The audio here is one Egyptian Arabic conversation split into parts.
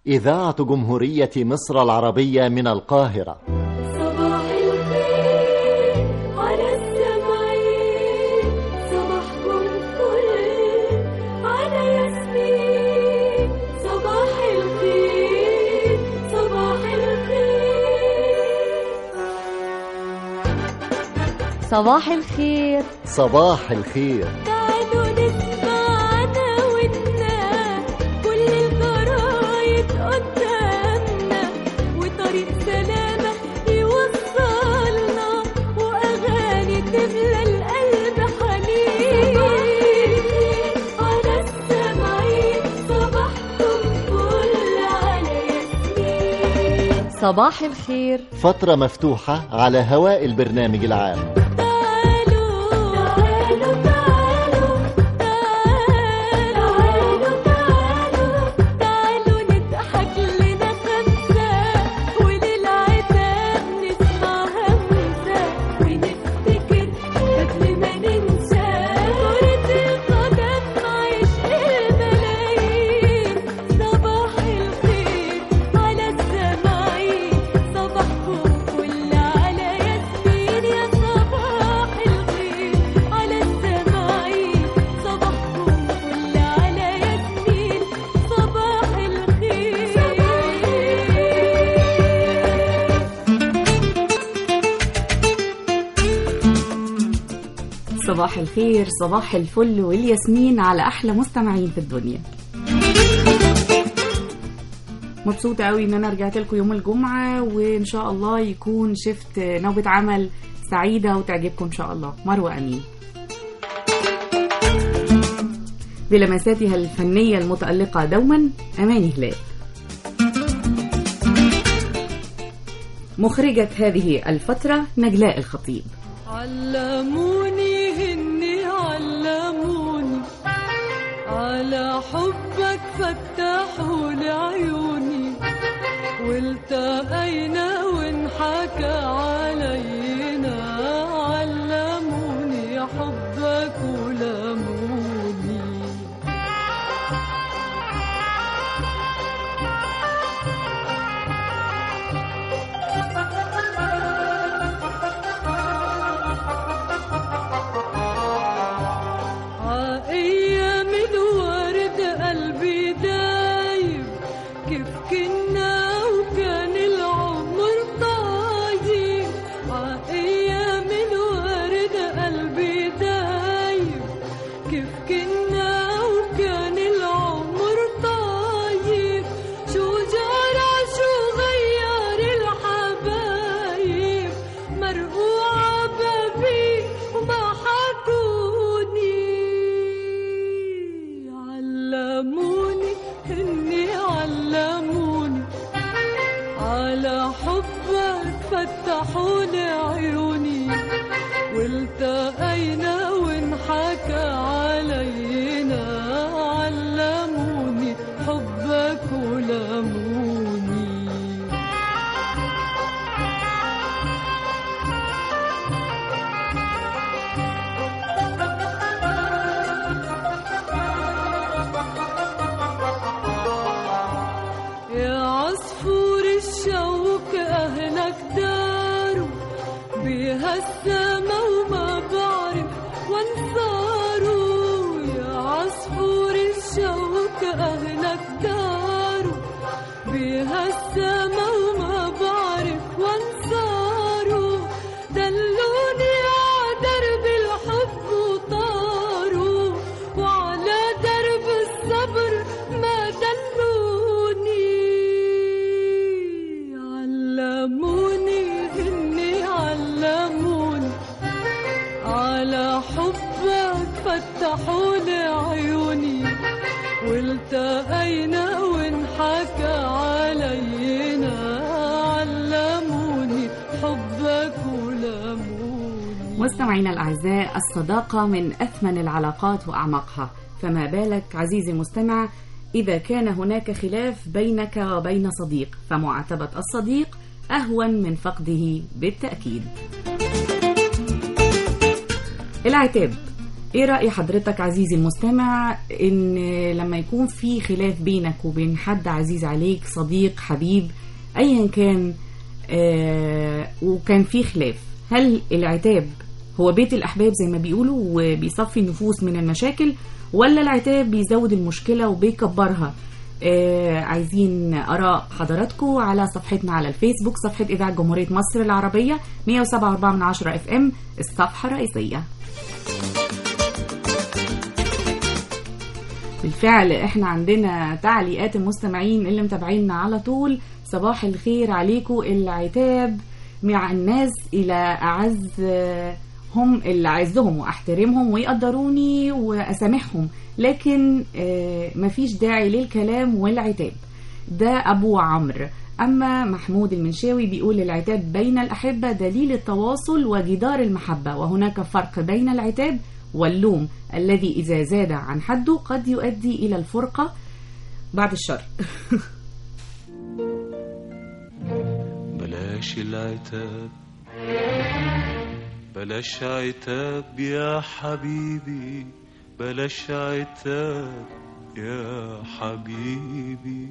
إذاعة جمهورية مصر العربية من القاهرة صباح الخير على السمعين صباحكم فل على ياسمين صباح الخير صباح الخير صباح الخير صباح الخير تعالوا نسمعنا ونا كل الجرايد قدامنا وطريق سلامة يوصلنا وأغاني تملى القلب حنين على السمعين صباحكم فل على ياسمين صباح الخير فترة مفتوحة على هواء البرنامج العام تعالوا تعالوا تعالوا تعالوا تعالوا تعالوا نضحك لنا خمسة وللعتاب نسمع همسة ونفتكر قبل ما ننسى كرة القدم عشق الملايين صباح الخير على السماعين صباحكم فل على ياسمين يا صباح الخير على السماعين صباحكم فل على ياسمين صباح الخير صباح الخير صباح الفل والياسمين على احلى مستمعين في الدنيا مبسوطة قوي ان انا رجعت لكم يوم الجمعة وان شاء الله يكون شفت نوبة عمل سعيدة وتعجبكم ان شاء الله مروة امين بلمساتها الفنية المتألقة دوما اماني هلال مخرجة هذه الفترة نجلاء الخطيب علموني هني علموني على حبك فتحوا لي عيوني والتقينا وانحكى علينا علموني حبك ولموني عايام الورد قلبي دايب كيف كنا وكان العمر طايب عايام الورد قلبي دايب كيف كنا وكان العمر طايب شو جرى شو غير الحبايب مرقوعة بابي وما حكوني علموني هني علموني على حبك فتحوا لي عيوني والتقينا وانحكى علينا علموني حبك ولموني يا عصفور الشوك أهلك داروا بها السما وما بعرف وانصاروا يا عصفور الشوك أهلك داروا بها السما وما بعرف وانصاروا دلوني على درب الحب وطاروا وعلى درب الصبر ما دلوني علموني هني علموني على حبك فتحوا لي عيوني والتقينا وانحكى علينا علموني حبك ولموني مستمعينا الأعزاء الصداقة من أثمن العلاقات وأعمقها فما بالك عزيزي المستمع إذا كان هناك خلاف بينك وبين صديق فمعاتبة الصديق أهون من فقده بالتأكيد العتاب ايه رأي حضرتك عزيزي المستمع ان لما يكون في خلاف بينك وبين حد عزيز عليك صديق حبيب ايا كان آه وكان في خلاف هل العتاب هو بيت الاحباب زي ما بيقولوا وبيصفي النفوس من المشاكل ولا العتاب بيزود المشكلة وبيكبرها آه عايزين آراء حضراتكم على صفحتنا على الفيسبوك صفحة إذاعة جمهورية مصر العربية 107.4 من 10 اف ام الصفحة الرئيسية بالفعل احنا عندنا تعليقات المستمعين اللي متابعينا على طول صباح الخير عليكم العتاب مع الناس الى اعز هم اللي اعزهم واحترمهم ويقدروني واسامحهم لكن آه، مفيش داعي للكلام والعتاب ده ابو عمرو اما محمود المنشاوي بيقول العتاب بين الاحبه دليل التواصل وجدار المحبه وهناك فرق بين العتاب واللوم الذي اذا زاد عن حده قد يؤدي الى الفرقه بعد الشر بلاش العتاب بلاش عتاب يا حبيبي بلاش عتاب يا حبيبي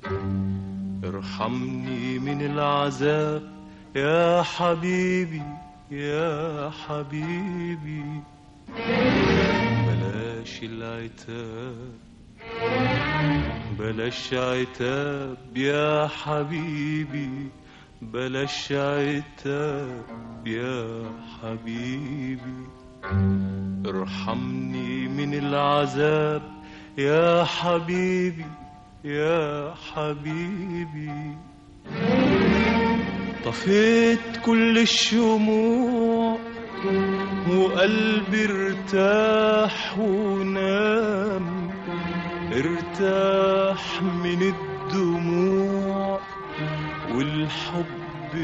ارحمني من العذاب يا حبيبي يا حبيبي بلاش العتاب بلاش عتاب يا حبيبي بلاش عتاب يا حبيبي ارحمني من العذاب يا حبيبي يا حبيبي طفيت كل الشموع وقلبي ارتاح ونام ارتاح من الدموع والحب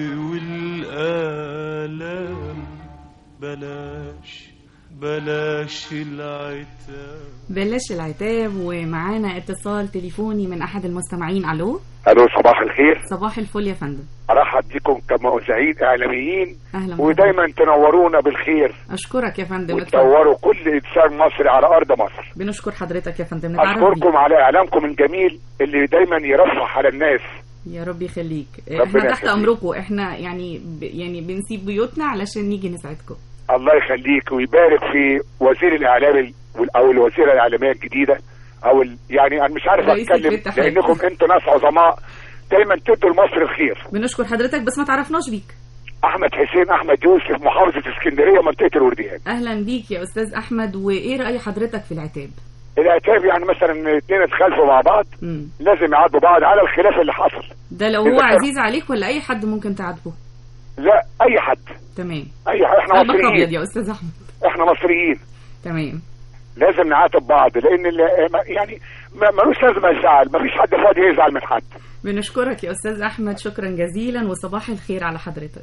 والآلام بلاش بلاش العتاب بلاش العتاب ومعانا اتصال تليفوني من احد المستمعين الو الو صباح الخير صباح الفل يا فندم ارحب بكم كمذيعين اعلاميين اهلا بك. ودايما تنورونا بالخير اشكرك يا فندم اتفضل. وتنوروا كل انسان مصري على ارض مصر بنشكر حضرتك يا فندم نتعرف بيك. اشكركم على اعلامكم الجميل اللي دايما يرفع على الناس يا رب يخليك ربنا احنا تحت يخليك. امركم احنا يعني ب... يعني بنسيب بيوتنا علشان نيجي نساعدكم الله يخليك ويبارك في وزير الاعلام ال- وال- او الوزيره الاعلاميه الجديده او ال... يعني انا مش عارف رئيس اتكلم الاتحاد. لانكم انتوا ناس عظماء دايما تدوا لمصر الخير بنشكر حضرتك بس ما تعرفناش بيك احمد حسين احمد يوسف محافظه اسكندريه منطقه الورديان اهلا بيك يا استاذ احمد وايه راي حضرتك في العتاب العتاب يعني مثلا اثنين اتخالفوا مع بعض مم. لازم يعاتبوا بعض على الخلاف اللي حصل ده لو إذا هو كان- عزيز عليك ولا اي حد ممكن تعاتبه لا اي حد تمام اي حد احنا قلبك ابيض مصريين يا استاذ احمد احنا مصريين تمام لازم نعاتب بعض لان ال- ما- يعني ما- ملوش لازمه الزعل مفيش حد فاضي يزعل من حد بنشكرك يا استاذ احمد شكرا جزيلا وصباح الخير على حضرتك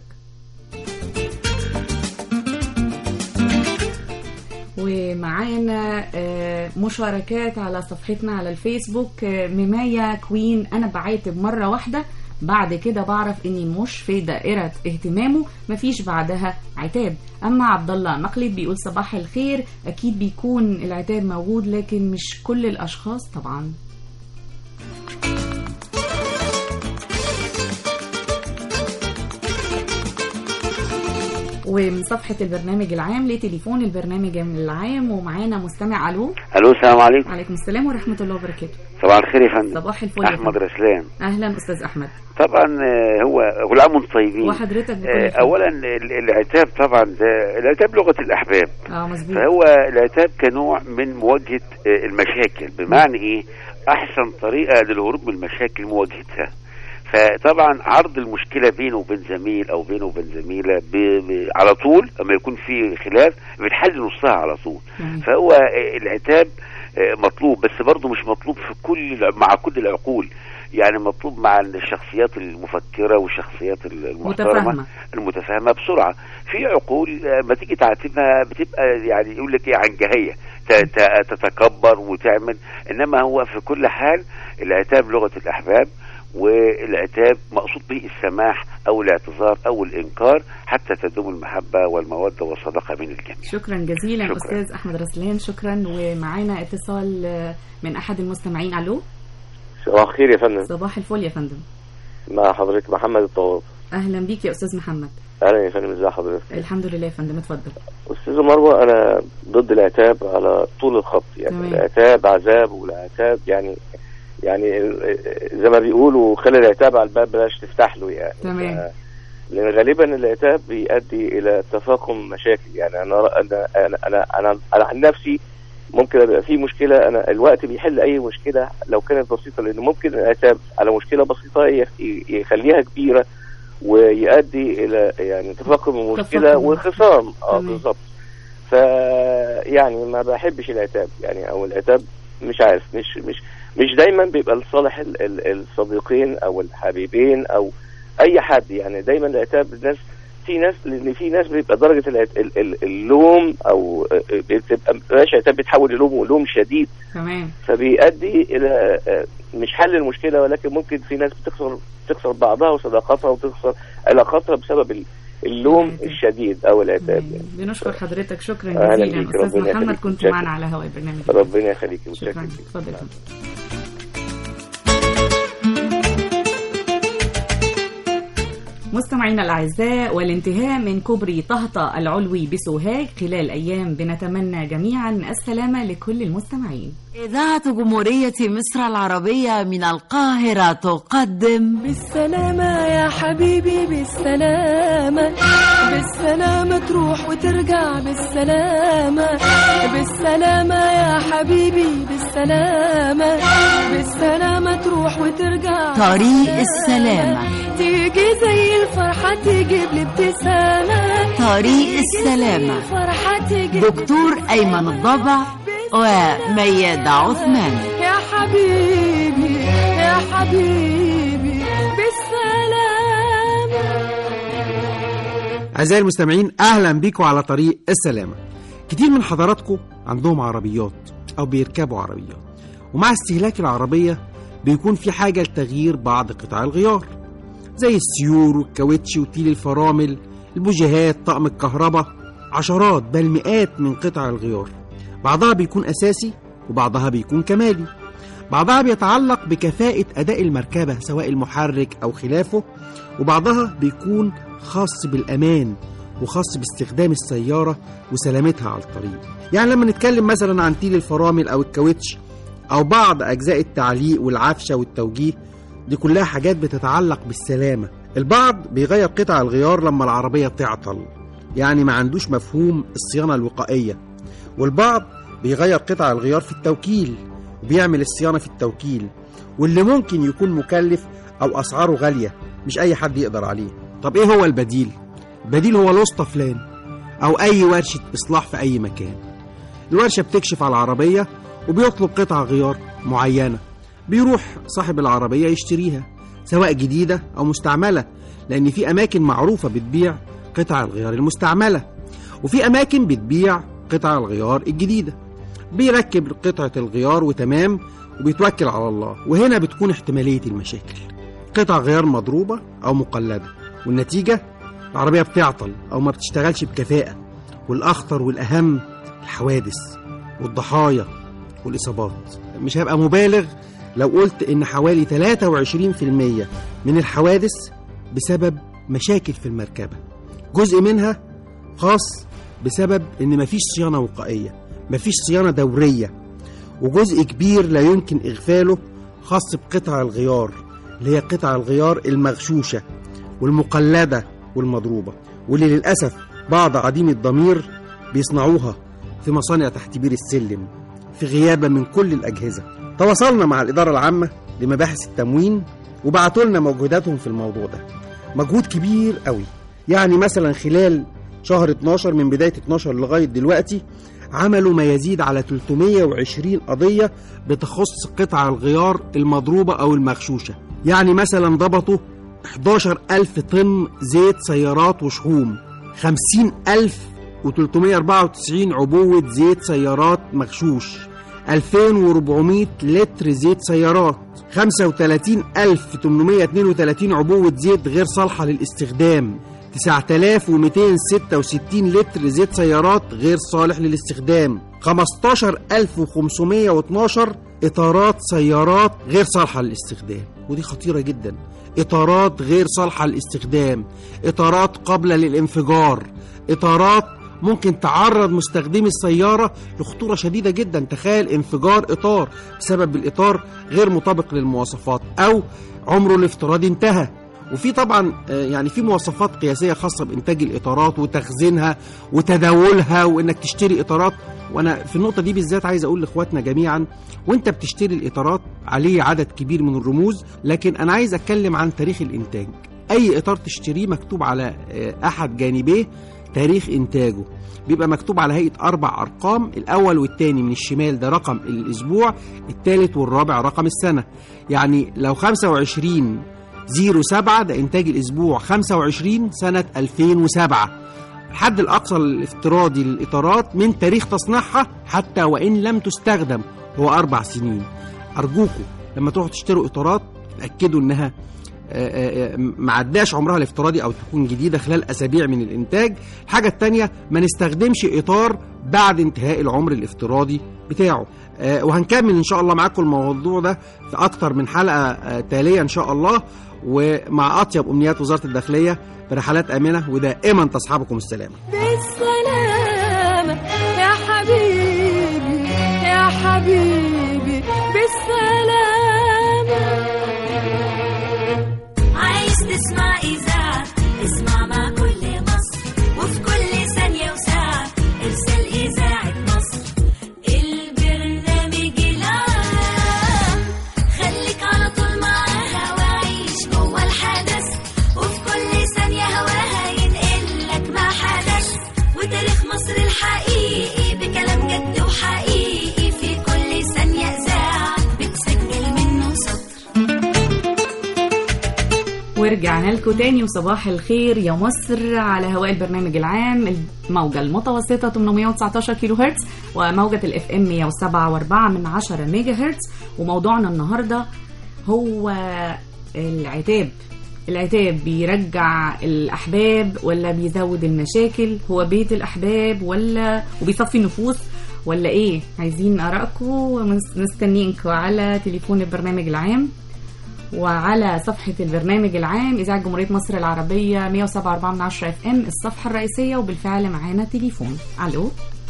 ومعانا آه، مشاركات على صفحتنا على الفيسبوك آه، مماية كوين انا بعاتب مره واحده بعد كده بعرف اني مش في دائرة اهتمامه مفيش بعدها عتاب اما عبد الله مقلد بيقول صباح الخير اكيد بيكون العتاب موجود لكن مش كل الاشخاص طبعا ومن صفحة البرنامج العام لتليفون البرنامج العام ومعانا مستمع الو الو السلام عليكم عليكم السلام ورحمة الله وبركاته صباح الخير يا فندم صباح الفل يا احمد فندم. رسلان اهلا استاذ احمد طبعا آه، هو كل عام وانتم طيبين وحضرتك بكل آه، خير. اولا ال- العتاب طبعا ده العتاب لغه الاحباب اه مظبوط فهو العتاب كنوع من مواجهه آه، المشاكل بمعنى ايه احسن طريقه للهروب من المشاكل مواجهتها فطبعا عرض المشكله بينه وبين زميل او بينه وبين زميله ب... ب... على طول لما يكون في خلاف بتحل نصها على طول مم. فهو آه، العتاب آه، مطلوب بس برضه مش مطلوب في كل الع- مع كل العقول يعني مطلوب مع الشخصيات المفكره والشخصيات المحترمه متفاهمة. المتفاهمه بسرعه في عقول آه، ما تيجي تعاتبها بتبقى يعني يقول لك ايه عنجهيه ت- ت- تتكبر وتعمل انما هو في كل حال العتاب لغه الاحباب والعتاب مقصود به السماح او الاعتذار او الانكار حتى تدوم المحبه والموده والصداقه بين الجميع شكرا جزيلا شكرا. أستاذ أحمد رسلان شكرا ومعانا اتصال آه، من أحد المستمعين ألو صباح الخير يا فندم صباح الفل يا فندم مع حضرتك محمد الطواب أهلا بيك يا أستاذ محمد اهلا يا فندم ازي حضرتك الحمد لله يا فندم اتفضل استاذه مروه انا ضد العتاب على طول الخط يعني تمام. العتاب عذاب والعتاب يعني يعني ال- زي ما بيقولوا خلي العتاب على الباب بلاش تفتح له يعني تمام. ف- لان غالبا العتاب بيؤدي الى تفاقم مشاكل يعني انا انا انا انا, أنا, أنا عن نفسي ممكن ابقى في مشكله انا الوقت بيحل اي مشكله لو كانت بسيطه لان ممكن العتاب على مشكله بسيطه يخ- يخليها كبيره ويؤدي الى يعني تفاقم المشكله تفاقم. والخصام اه تمام. بالظبط ف يعني ما بحبش العتاب يعني او العتاب مش عارف مش مش مش دايما بيبقى لصالح ال- ال- الصديقين او الحبيبين او اي حد يعني دايما العتاب الناس في ناس لان في ناس بيبقى درجه العت- ال- ال- اللوم او آه، بتبقى مبقاش عتاب بيتحول للوم ولوم شديد تمام فبيؤدي الى آه، مش حل المشكله ولكن ممكن في ناس بتخسر تخسر بعضها وصداقاتها وتخسر علاقاتها بسبب ال- اللوم العتاب. الشديد او العتاب تمام. يعني بنشكر حضرتك شكرا أهلا جزيلا بيك، أستاذ ربنا محمد يخليك. كنت شكرا. معنا على هواء البرنامج ربنا يخليك متشكر شكرا جدا. اتفضل يا فندم. مستمعينا الأعزاء والانتهاء من كوبري طهطا العلوي بسوهاج خلال أيام بنتمنى جميعا السلامة لكل المستمعين إذاعة جمهورية مصر العربية من القاهرة تقدم بالسلامة يا حبيبي بالسلامة بالسلامة تروح وترجع بالسلامة بالسلامة يا حبيبي بالسلامة بالسلامة تروح وترجع طريق السلامة تيجي زي الفرحة تجيب لي ابتسامة طريق تيجي زي السلامة الفرحة تجيب دكتور أيمن الضبع وميادة عثمان يا حبيبي يا حبيبي بالسلامة أعزائي المستمعين أهلا بيكم على طريق السلامة كتير من حضراتكم عندهم عربيات أو بيركبوا عربيات ومع استهلاك العربية بيكون في حاجة لتغيير بعض قطع الغيار زي السيور والكاوتش وتيل الفرامل البوجيهات طقم الكهرباء عشرات بل مئات من قطع الغيار بعضها بيكون أساسي وبعضها بيكون كمالي بعضها بيتعلق بكفاءة أداء المركبة سواء المحرك أو خلافه وبعضها بيكون خاص بالأمان وخاص باستخدام السيارة وسلامتها على الطريق يعني لما نتكلم مثلا عن تيل الفرامل أو الكاوتش أو بعض أجزاء التعليق والعفشة والتوجيه دي كلها حاجات بتتعلق بالسلامة البعض بيغير قطع الغيار لما العربية تعطل يعني ما عندوش مفهوم الصيانة الوقائية والبعض بيغير قطع الغيار في التوكيل وبيعمل الصيانة في التوكيل واللي ممكن يكون مكلف أو أسعاره غالية مش أي حد يقدر عليه طب إيه هو البديل؟ البديل هو الوسطى فلان أو أي ورشة إصلاح في أي مكان الورشة بتكشف على العربية وبيطلب قطع غيار معينة بيروح صاحب العربية يشتريها سواء جديدة أو مستعملة لأن في أماكن معروفة بتبيع قطع الغيار المستعملة وفي أماكن بتبيع قطع الغيار الجديدة بيركب قطعة الغيار وتمام وبيتوكل على الله وهنا بتكون احتمالية المشاكل قطع غيار مضروبة أو مقلدة والنتيجة العربية بتعطل أو ما بتشتغلش بكفاءة والأخطر والأهم الحوادث والضحايا والإصابات مش هبقى مبالغ لو قلت إن حوالي 23% من الحوادث بسبب مشاكل في المركبة جزء منها خاص بسبب إن مفيش صيانة وقائية مفيش صيانة دورية وجزء كبير لا يمكن إغفاله خاص بقطع الغيار اللي هي قطع الغيار المغشوشة والمقلدة والمضروبة واللي للأسف بعض عديم الضمير بيصنعوها في مصانع تحت بير السلم في غيابة من كل الأجهزة تواصلنا مع الإدارة العامة لمباحث التموين وبعتوا لنا مجهوداتهم في الموضوع ده مجهود كبير قوي يعني مثلا خلال شهر 12 من بداية 12 لغاية دلوقتي عملوا ما يزيد على 320 قضية بتخص قطع الغيار المضروبة أو المغشوشة يعني مثلا ضبطوا 11 ألف طن زيت سيارات وشحوم 50 ألف و394 عبوة زيت سيارات مغشوش 2400 لتر زيت سيارات 35832 عبوة زيت غير صالحة للاستخدام 9266 لتر زيت سيارات غير صالح للاستخدام 15512 إطارات سيارات غير صالحة للاستخدام ودي خطيرة جدا إطارات غير صالحة للاستخدام إطارات قابلة للانفجار إطارات ممكن تعرض مستخدمي السيارة لخطورة شديدة جدا تخيل انفجار إطار بسبب الإطار غير مطابق للمواصفات أو عمره الافتراضي انتهى وفي طبعا آه، يعني في مواصفات قياسيه خاصه بانتاج الاطارات وتخزينها وتداولها وانك تشتري اطارات وانا في النقطه دي بالذات عايز اقول لاخواتنا جميعا وانت بتشتري الاطارات عليه عدد كبير من الرموز لكن انا عايز اتكلم عن تاريخ الانتاج اي اطار تشتريه مكتوب على آه، احد جانبيه تاريخ انتاجه بيبقى مكتوب على هيئه اربع ارقام الاول والثاني من الشمال ده رقم الاسبوع الثالث والرابع رقم السنه يعني لو 25 07 ده إنتاج الأسبوع 25 سنة 2007 الحد الأقصى الافتراضي للإطارات من تاريخ تصنيعها حتى وإن لم تستخدم هو أربع سنين أرجوكم لما تروحوا تشتروا إطارات تأكدوا إنها آه، آه، ما عداش عمرها الافتراضي او تكون جديده خلال اسابيع من الانتاج الحاجه الثانيه ما نستخدمش اطار بعد انتهاء العمر الافتراضي بتاعه آه، وهنكمل ان شاء الله معاكم الموضوع ده في اكتر من حلقه آه، تاليه ان شاء الله ومع اطيب امنيات وزاره الداخليه برحلات امنه ودائما تصحبكم السلامه بالسلامة يا حبيبي يا حبيبي بالسلامة عايز تسمع إذاعة اسمع مع كل مصر وفي كل ثانية وساعة ارسل إذاعة مصر البرنامج العام خليك على طول معاها وعيش جوه الحدث وفي كل ثانية هواها ينقلك ما حدث وتاريخ مصر الحقيقي بكلام جد وحقيقي في كل ثانية إذاعة بتسجل منه سطر ورجعنا لكم تاني وصباح الخير يا مصر على هواء البرنامج العام الموجة المتوسطة 819 كيلو هرتز وموجة الاف ام 107.4 من 10 ميجا هرتز وموضوعنا النهاردة هو العتاب العتاب بيرجع الأحباب ولا بيزود المشاكل هو بيت الأحباب ولا وبيصفي النفوس ولا ايه عايزين آرائكم ومستنيينكم على تليفون البرنامج العام وعلى صفحة البرنامج العام إذاعة جمهورية مصر العربية 107.4 من 10 اف ام الصفحة الرئيسية وبالفعل معانا تليفون ألو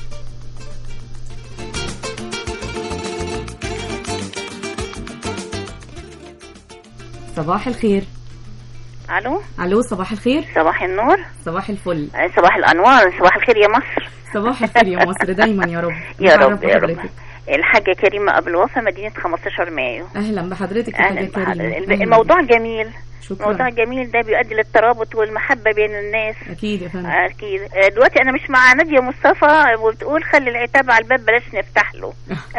صباح الخير الو ألو صباح الخير صباح النور صباح الفل صباح الانوار صباح الخير يا مصر صباح الخير يا مصر دايما يا رب يا نتعرف رب يا رب بحضرتك. الحاجة كريمة أبو الوفا مدينة 15 مايو أهلا بحضرتك يا أهلا حاجة كريمة بحضرتك. أهلاً. الموضوع جميل شكراً. الموضوع جميل ده بيؤدي للترابط والمحبة بين الناس أكيد يا فندم أكيد آه، دلوقتي أنا مش مع نادية مصطفى وبتقول خلي العتاب على الباب بلاش نفتح له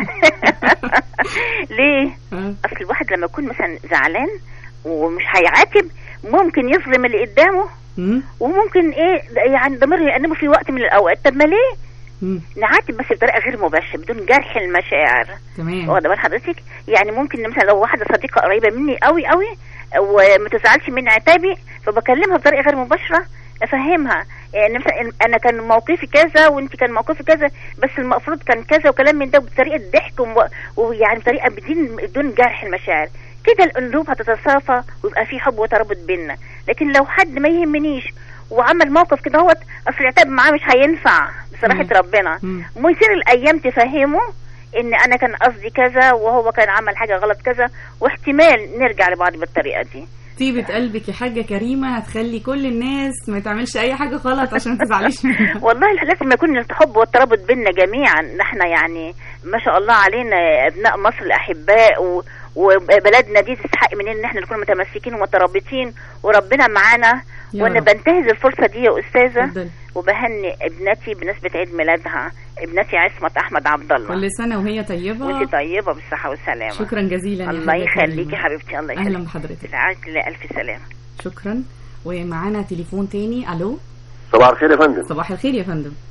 ليه؟ أصل الواحد لما يكون مثلا زعلان ومش هيعاتب ممكن يظلم اللي قدامه وممكن ايه يعني ضميره يأنبه في وقت من الاوقات طب ما ليه؟ نعاتب بس بطريقه غير مباشره بدون جرح المشاعر تمام واخده بال حضرتك يعني ممكن مثلا لو واحده صديقه قريبه مني قوي قوي وما تزعلش من عتابي فبكلمها بطريقه غير مباشره افهمها يعني مثلا انا كان موقفي كذا وانت كان موقفي كذا بس المفروض كان كذا وكلام من ده بطريقه ضحك وم- ويعني بطريقه بدون بدون جرح المشاعر كده القلوب هتتصافى ويبقى في حب وترابط بيننا لكن لو حد ما يهمنيش وعمل موقف كده هوت اصل العتاب معاه مش هينفع بصراحه مم. ربنا مم. ويصير الايام تفهمه ان انا كان قصدي كذا وهو كان عمل حاجه غلط كذا واحتمال نرجع لبعض بالطريقه دي طيبة قلبك يا حاجة كريمة هتخلي كل الناس ما تعملش أي حاجة غلط عشان ما تزعليش منها والله لازم يكون الحب والترابط بيننا جميعا نحن يعني ما شاء الله علينا ابناء مصر الاحباء و وبلدنا دي تستحق مننا ان احنا نكون متمسكين ومترابطين وربنا معانا يا وانا رب. بنتهز الفرصه دي يا استاذه اتفضلي. وبهني ابنتي بنسبه عيد ميلادها ابنتي عصمت احمد عبد الله كل سنة وهي طيبة وانت طيبه بالصحه والسلامه شكرا جزيلا يا الله حاجة يخليكي كريمة. حبيبتي الله يخليكي أهلا بحضرتك العاجل الف سلامه شكرا ومعانا تليفون تاني ألو صباح الخير يا فندم صباح الخير يا فندم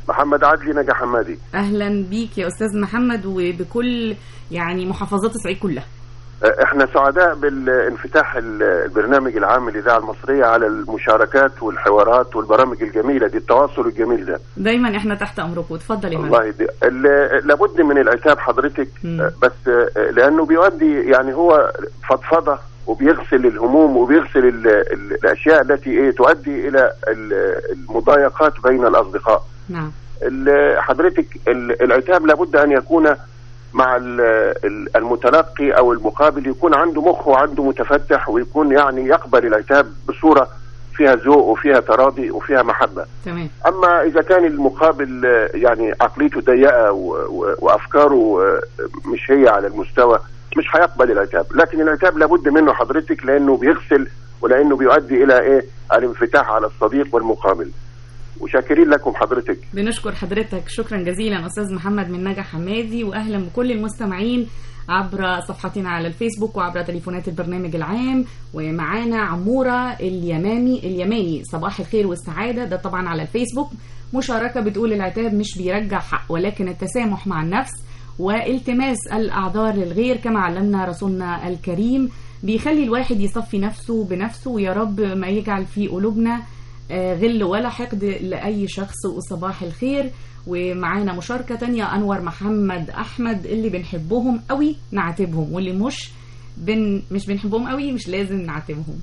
محمد عدلي نجا حمادي اهلا بيك يا استاذ محمد وبكل يعني محافظات الصعيد كلها آه، احنا سعداء بالانفتاح ال- البرنامج العام للاذاعه المصريه على المشاركات والحوارات والبرامج الجميله دي التواصل الجميل ده دايما احنا تحت امركم اتفضل يا الله فندم يدي ال- لابد من العتاب حضرتك مم. آه، بس آه، لانه بيؤدي يعني هو فضفضه وبيغسل الهموم وبيغسل ال ال الاشياء التي ايه تؤدي الى ال- المضايقات بين الاصدقاء نعم ال- حضرتك ال- العتاب لابد ان يكون مع ال- ال- المتلقي او المقابل يكون عنده مخ وعنده متفتح ويكون يعني يقبل العتاب بصوره فيها ذوق وفيها تراضي وفيها محبه تمام اما اذا كان المقابل آه، يعني عقليته ضيقه و- و- وافكاره آه، مش هي على المستوى مش هيقبل العتاب لكن العتاب لابد منه حضرتك لانه بيغسل ولانه بيؤدي الى ايه الانفتاح على الصديق والمقابل وشاكرين لكم حضرتك بنشكر حضرتك شكرا جزيلا استاذ محمد من نجا حمادي واهلا بكل المستمعين عبر صفحتنا على الفيسبوك وعبر تليفونات البرنامج العام ومعانا عموره اليمامي اليماني صباح الخير والسعاده ده طبعا على الفيسبوك مشاركه بتقول العتاب مش بيرجع حق ولكن التسامح مع النفس والتماس الاعذار للغير كما علمنا رسولنا الكريم بيخلي الواحد يصفي نفسه بنفسه ويا رب ما يجعل في قلوبنا آه، غل ولا حقد لأي شخص وصباح الخير ومعانا مشاركة تانية أنور محمد أحمد اللي بنحبهم قوي نعاتبهم واللي مش بن مش بنحبهم قوي مش لازم نعاتبهم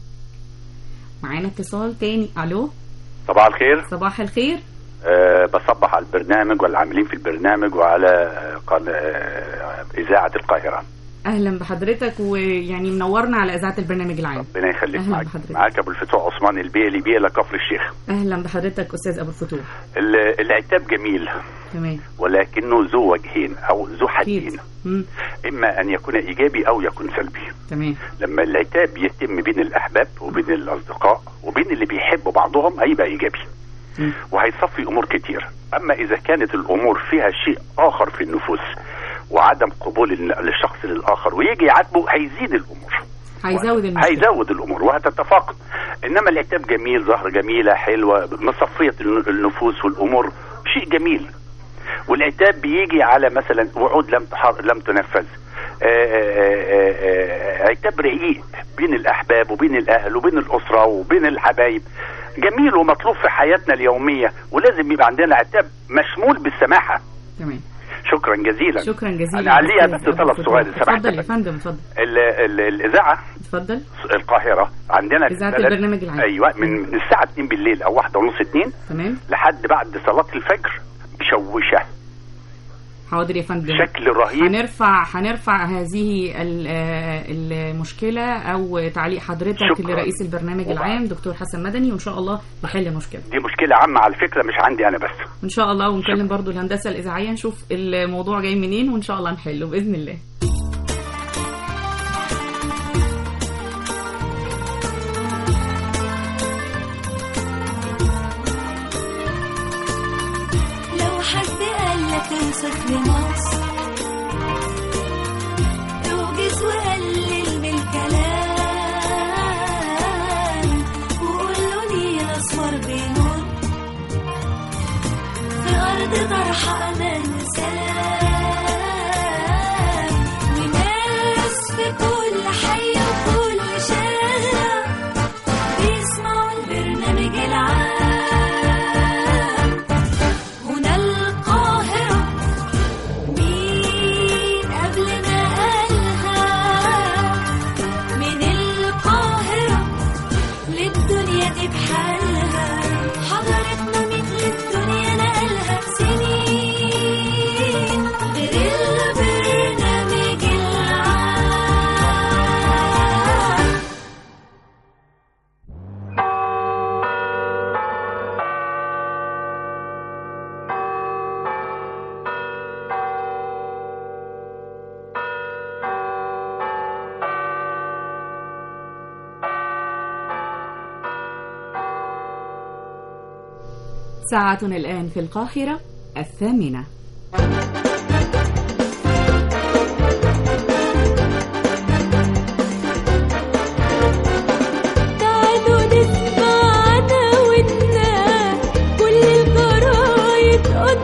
معانا اتصال تاني ألو صباح الخير صباح الخير أه بصبح على البرنامج والعاملين في البرنامج وعلى آه، قن... أه إذاعة القاهرة أهلا بحضرتك ويعني منورنا على إذاعة البرنامج العام ربنا يخليك أهلا معاك بحضرتك. معاك أبو الفتوح عثمان البيلي بيلا كفر الشيخ أهلا بحضرتك أستاذ أبو الفتوح ال- العتاب جميل تمام ولكنه ذو وجهين أو ذو حدين مم. إما أن يكون إيجابي أو يكون سلبي تمام لما العتاب يتم بين الأحباب وبين الأصدقاء وبين اللي بيحبوا بعضهم هيبقى إيجابي مم. وهيصفي امور كتير اما اذا كانت الامور فيها شيء اخر في النفوس وعدم قبول ال- الشخص للاخر ويجي يعاتبه هيزيد الامور هيزود المشكلة هيزود الامور وهتتفاقم انما العتاب جميل زهره جميله حلوه مصفيه الن- النفوس والامور شيء جميل والعتاب بيجي على مثلا وعود لم تحر لم تنفذ آه، آه، آه، آه، عتاب رقيق بين الاحباب وبين الاهل وبين الاسره وبين الحبايب جميل ومطلوب في حياتنا اليوميه ولازم يبقى عندنا عتاب مشمول بالسماحه تمام شكرا جزيلا شكرا جزيلا انا عليها أستاذ بس أبو طلب الفتوح. سؤال سمحت اتفضل يا فندم اتفضل ال- ال- الاذاعه اتفضل القاهره عندنا في إذاعة البلد- البرنامج العام. ايوه من من الساعه 2 بالليل او واحدة ونص 2 تمام لحد بعد صلاه الفجر مشوشه حاضر يا فندم بشكل رهيب هنرفع هنرفع هذه ال- آه، المشكلة أو تعليق حضرتك شكراً. لرئيس البرنامج العام دكتور حسن مدني وإن شاء الله نحل المشكلة دي مشكله عامه على فكره مش عندي انا بس إن شاء الله ونكلم برضو الهندسة الإذاعية نشوف الموضوع جاي منين وإن شاء الله نحله بإذن الله لو حد قالك اوصف لي مصر اوجز وقلل من الكلام وقول له نيل اسمر بيموت في ارض طرح امان وسلام وناس في كل حي وكل شارع بيسمعوا البرنامج العام هنا القاهرة مين قبلنا قالها من القاهرة للدنيا دي بحالها حضرتنا مثل الدنيا نقلها سنين غير البرنامج العام ساعتنا الآن في القاهرة الثامنة تعالوا نسمع عناويننا كل الجرايد قدامنا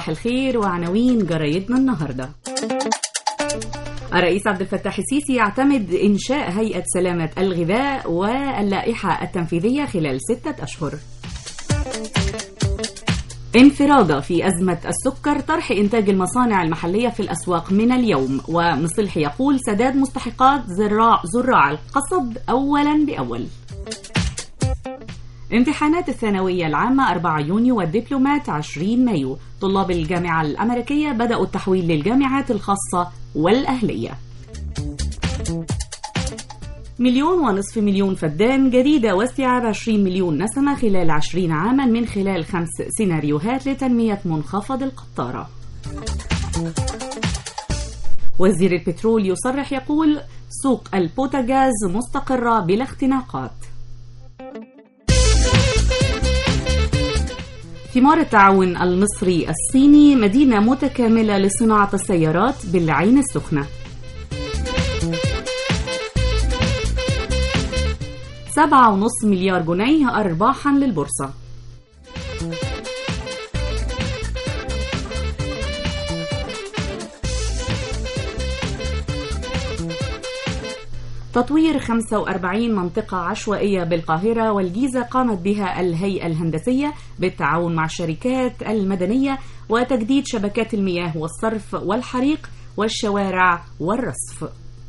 صباح الخير وعناوين جرايدنا النهارده. الرئيس عبد الفتاح السيسي يعتمد إنشاء هيئة سلامة الغذاء واللائحة التنفيذية خلال ستة أشهر. انفرادة في أزمة السكر طرح إنتاج المصانع المحلية في الأسواق من اليوم ومصلح يقول سداد مستحقات زراع, زراع القصب أولا بأول امتحانات الثانوية العامة 4 يونيو والدبلومات 20 مايو طلاب الجامعة الأمريكية بدأوا التحويل للجامعات الخاصة والأهلية مليون ونصف مليون فدان جديدة واستيعاب 20 مليون نسمة خلال 20 عاما من خلال خمس سيناريوهات لتنمية منخفض القطارة وزير البترول يصرح يقول سوق البوتاجاز مستقرة بلا اختناقات ثمار التعاون المصري الصيني مدينة متكاملة لصناعة السيارات بالعين السخنة سبعة ونص مليار جنيه أرباحا للبورصة تطوير 45 منطقة عشوائية بالقاهرة والجيزة قامت بها الهيئة الهندسية بالتعاون مع الشركات المدنية وتجديد شبكات المياه والصرف والحريق والشوارع والرصف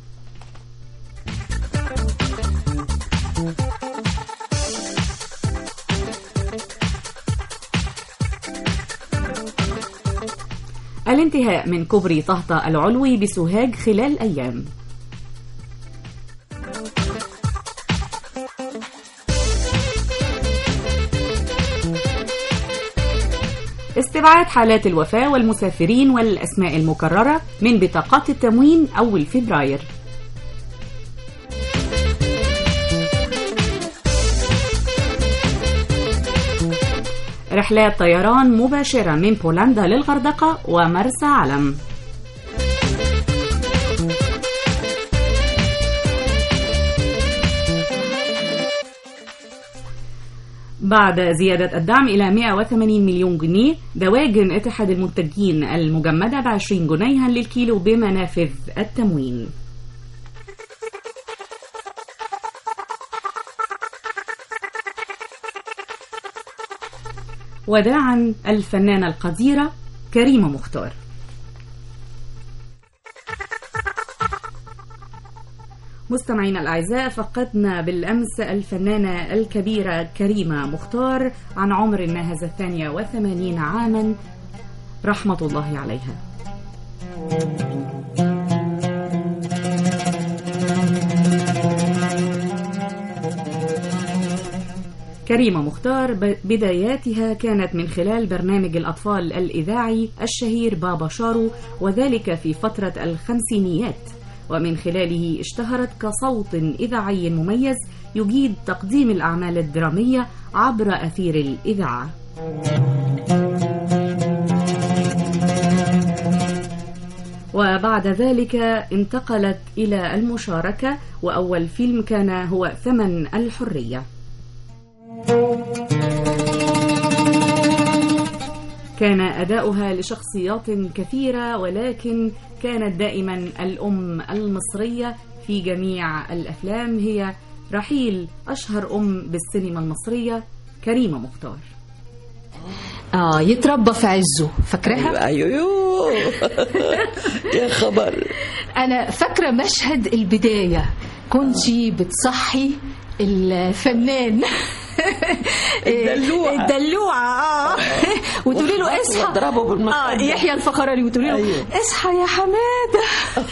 الانتهاء من كوبري طهطا العلوي بسوهاج خلال أيام استبعاد حالات الوفاة والمسافرين والأسماء المكررة من بطاقات التموين أول فبراير رحلات طيران مباشرة من بولندا للغردقة ومرسى علم بعد زيادة الدعم إلى 180 مليون جنيه دواجن اتحاد المنتجين المجمدة ب 20 جنيها للكيلو بمنافذ التموين وداعا الفنانة القديرة كريمة مختار مستمعينا الأعزاء فقدنا بالأمس الفنانة الكبيرة كريمة مختار عن عمر ناهز الثانية وثمانين عاما رحمة الله عليها كريمة مختار بداياتها كانت من خلال برنامج الأطفال الإذاعي الشهير بابا شارو وذلك في فترة الخمسينيات ومن خلاله اشتهرت كصوت إذاعي مميز يجيد تقديم الأعمال الدرامية عبر أثير الإذاعة وبعد ذلك انتقلت إلى المشاركة وأول فيلم كان هو ثمن الحرية كان أداؤها لشخصيات كثيرة ولكن كانت دائما الأم المصرية في جميع الأفلام هي رحيل أشهر أم بالسينما المصرية كريمة مختار اه يتربى في عزه فاكراها ايوه ايوه يا خبر انا فاكره مشهد البدايه كنتي بتصحي الفنان الدلوعة. الدلوعة اه وتقولي له اصحى واضربه اه بالمخدة يحيى الفخراني وتقولي له أيوه. اصحى يا حماده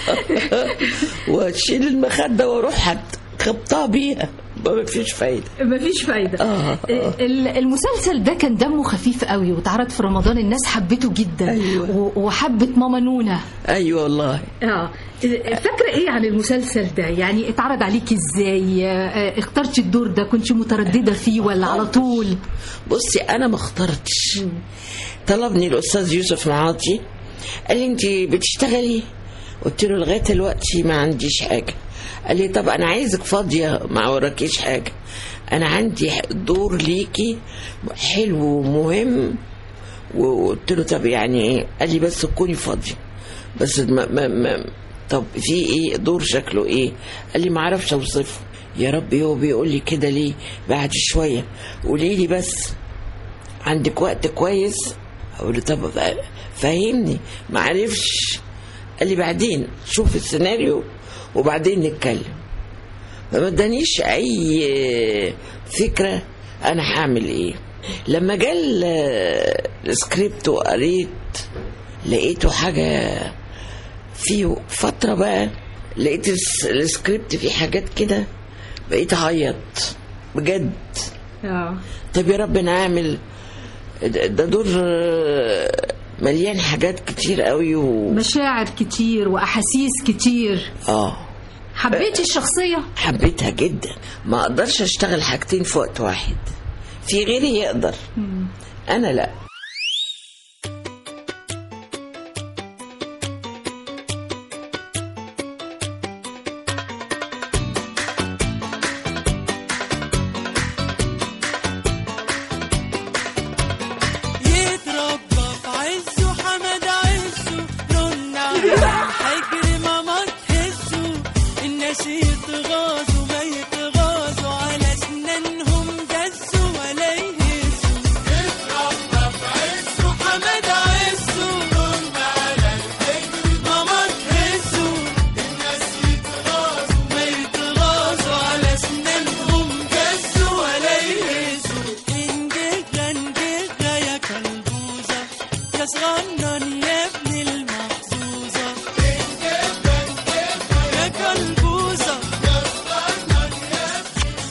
واشيل المخدة واروح حد خبطها بيها ما فيش فايدة مفيش فايدة آه، آه. ال- المسلسل ده كان دمه خفيف قوي واتعرض في رمضان الناس حبته جدا أيوة. و- وحبت ماما نونا ايوه والله اه فاكره ايه عن المسلسل ده يعني اتعرض عليك ازاي آه، اخترتي الدور ده كنت متردده فيه ولا على طول بصي انا ما اخترتش طلبني الاستاذ يوسف معاطي قال لي انت بتشتغلي قلت له لغايه دلوقتي ما عنديش حاجه قال لي طب انا عايزك فاضيه ما وراكيش حاجه انا عندي دور ليكي حلو ومهم وقلت له طب يعني ايه قال لي بس تكوني فاضيه بس ما ما ما طب في ايه دور شكله ايه قال لي ما اعرفش اوصفه يا ربي هو بيقول لي كده ليه بعد شويه قولي لي بس عندك وقت كويس اقول له طب فهمني ما عرفش قال لي بعدين شوف السيناريو وبعدين نتكلم فما ادانيش اي فكره انا هعمل ايه لما جه ال- السكريبت وقريت لقيته حاجه فيه فتره بقى لقيت الس- السكريبت فيه حاجات كده بقيت اعيط بجد اه طب يا رب انا اعمل ده ده دور آه، مليان حاجات كتير قوي و... مشاعر كتير واحاسيس كتير اه حبيتي الشخصيه حبيتها جدا ما اقدرش اشتغل حاجتين في وقت واحد في غيري يقدر انا لا يتربى في عزه حمد عزه رن عليه حجر ماما تهزه الناس يتغاظوا ما يتغاظوا على اسنانهم جزوا ولا يهزوا يتربى في عزه حمد عزه رن على الحجر ماما تهزه الناس يتغاظوا ما يتغاظوا على اسنانهم جزوا ولا يهزوا انجيجا انجيجا يا كلبوزة يا صغنن يا ابن المحظوظة انجيجا انجيجا يا كلبوزة يا صغنن يا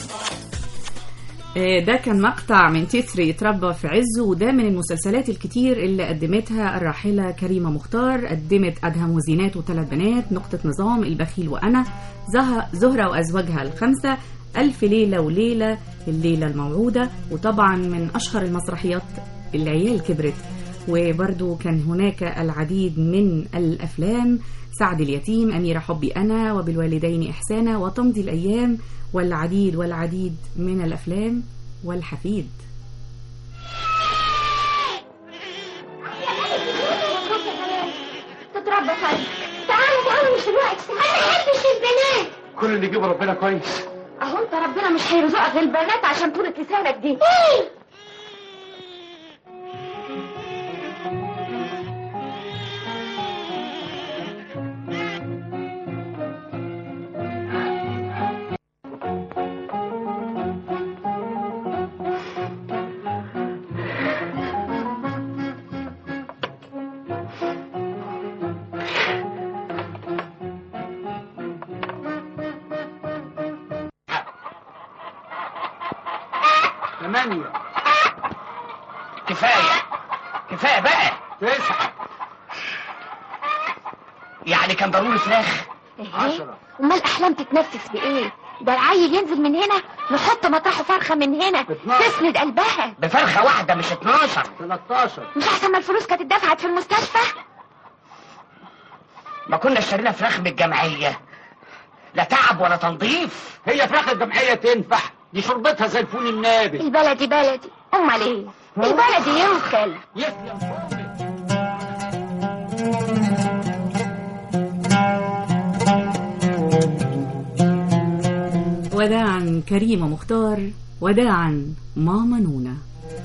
آه، ده كان مقطع من تتر يتربى في عزه وده من المسلسلات الكتير اللي قدمتها الراحلة كريمة مختار قدمت أدهم وزينات وثلاث بنات نقطة نظام البخيل وأنا زه- زهرة وأزواجها الخمسة ألف ليلة وليلة الليلة الموعودة وطبعا من أشهر المسرحيات العيال كبرت وبرضو كان هناك العديد من الأفلام سعد اليتيم أميرة حبي أنا وبالوالدين إحسانا وتمضي الأيام والعديد والعديد من الأفلام والحفيد تتربى خالص تعالى تعالى مش دلوقتي انا ما بحبش البنات كل اللي يجيبه ربنا كويس اهو انت ربنا مش هيرزقك البنات عشان طولة لسانك دي ثمانية كفاية كفاية بقى تسعة يعني كان ضروري فراخ ايه امال احلام تتنفس بايه ده العيل ينزل من هنا نحط مطرحه فرخه من هنا تسند قلبها بفرخة واحدة مش 12 13 مش احسن ما الفلوس كانت اتدفعت في المستشفى ما كنا اشترينا فراخ من الجمعية لا تعب ولا تنظيف هي فراخ الجمعية تنفع دي شربتها زي الفول النابت البلدي بلدي امال ايه البلدي يوكل وداعا كريمة مختار وداعا ماما نونا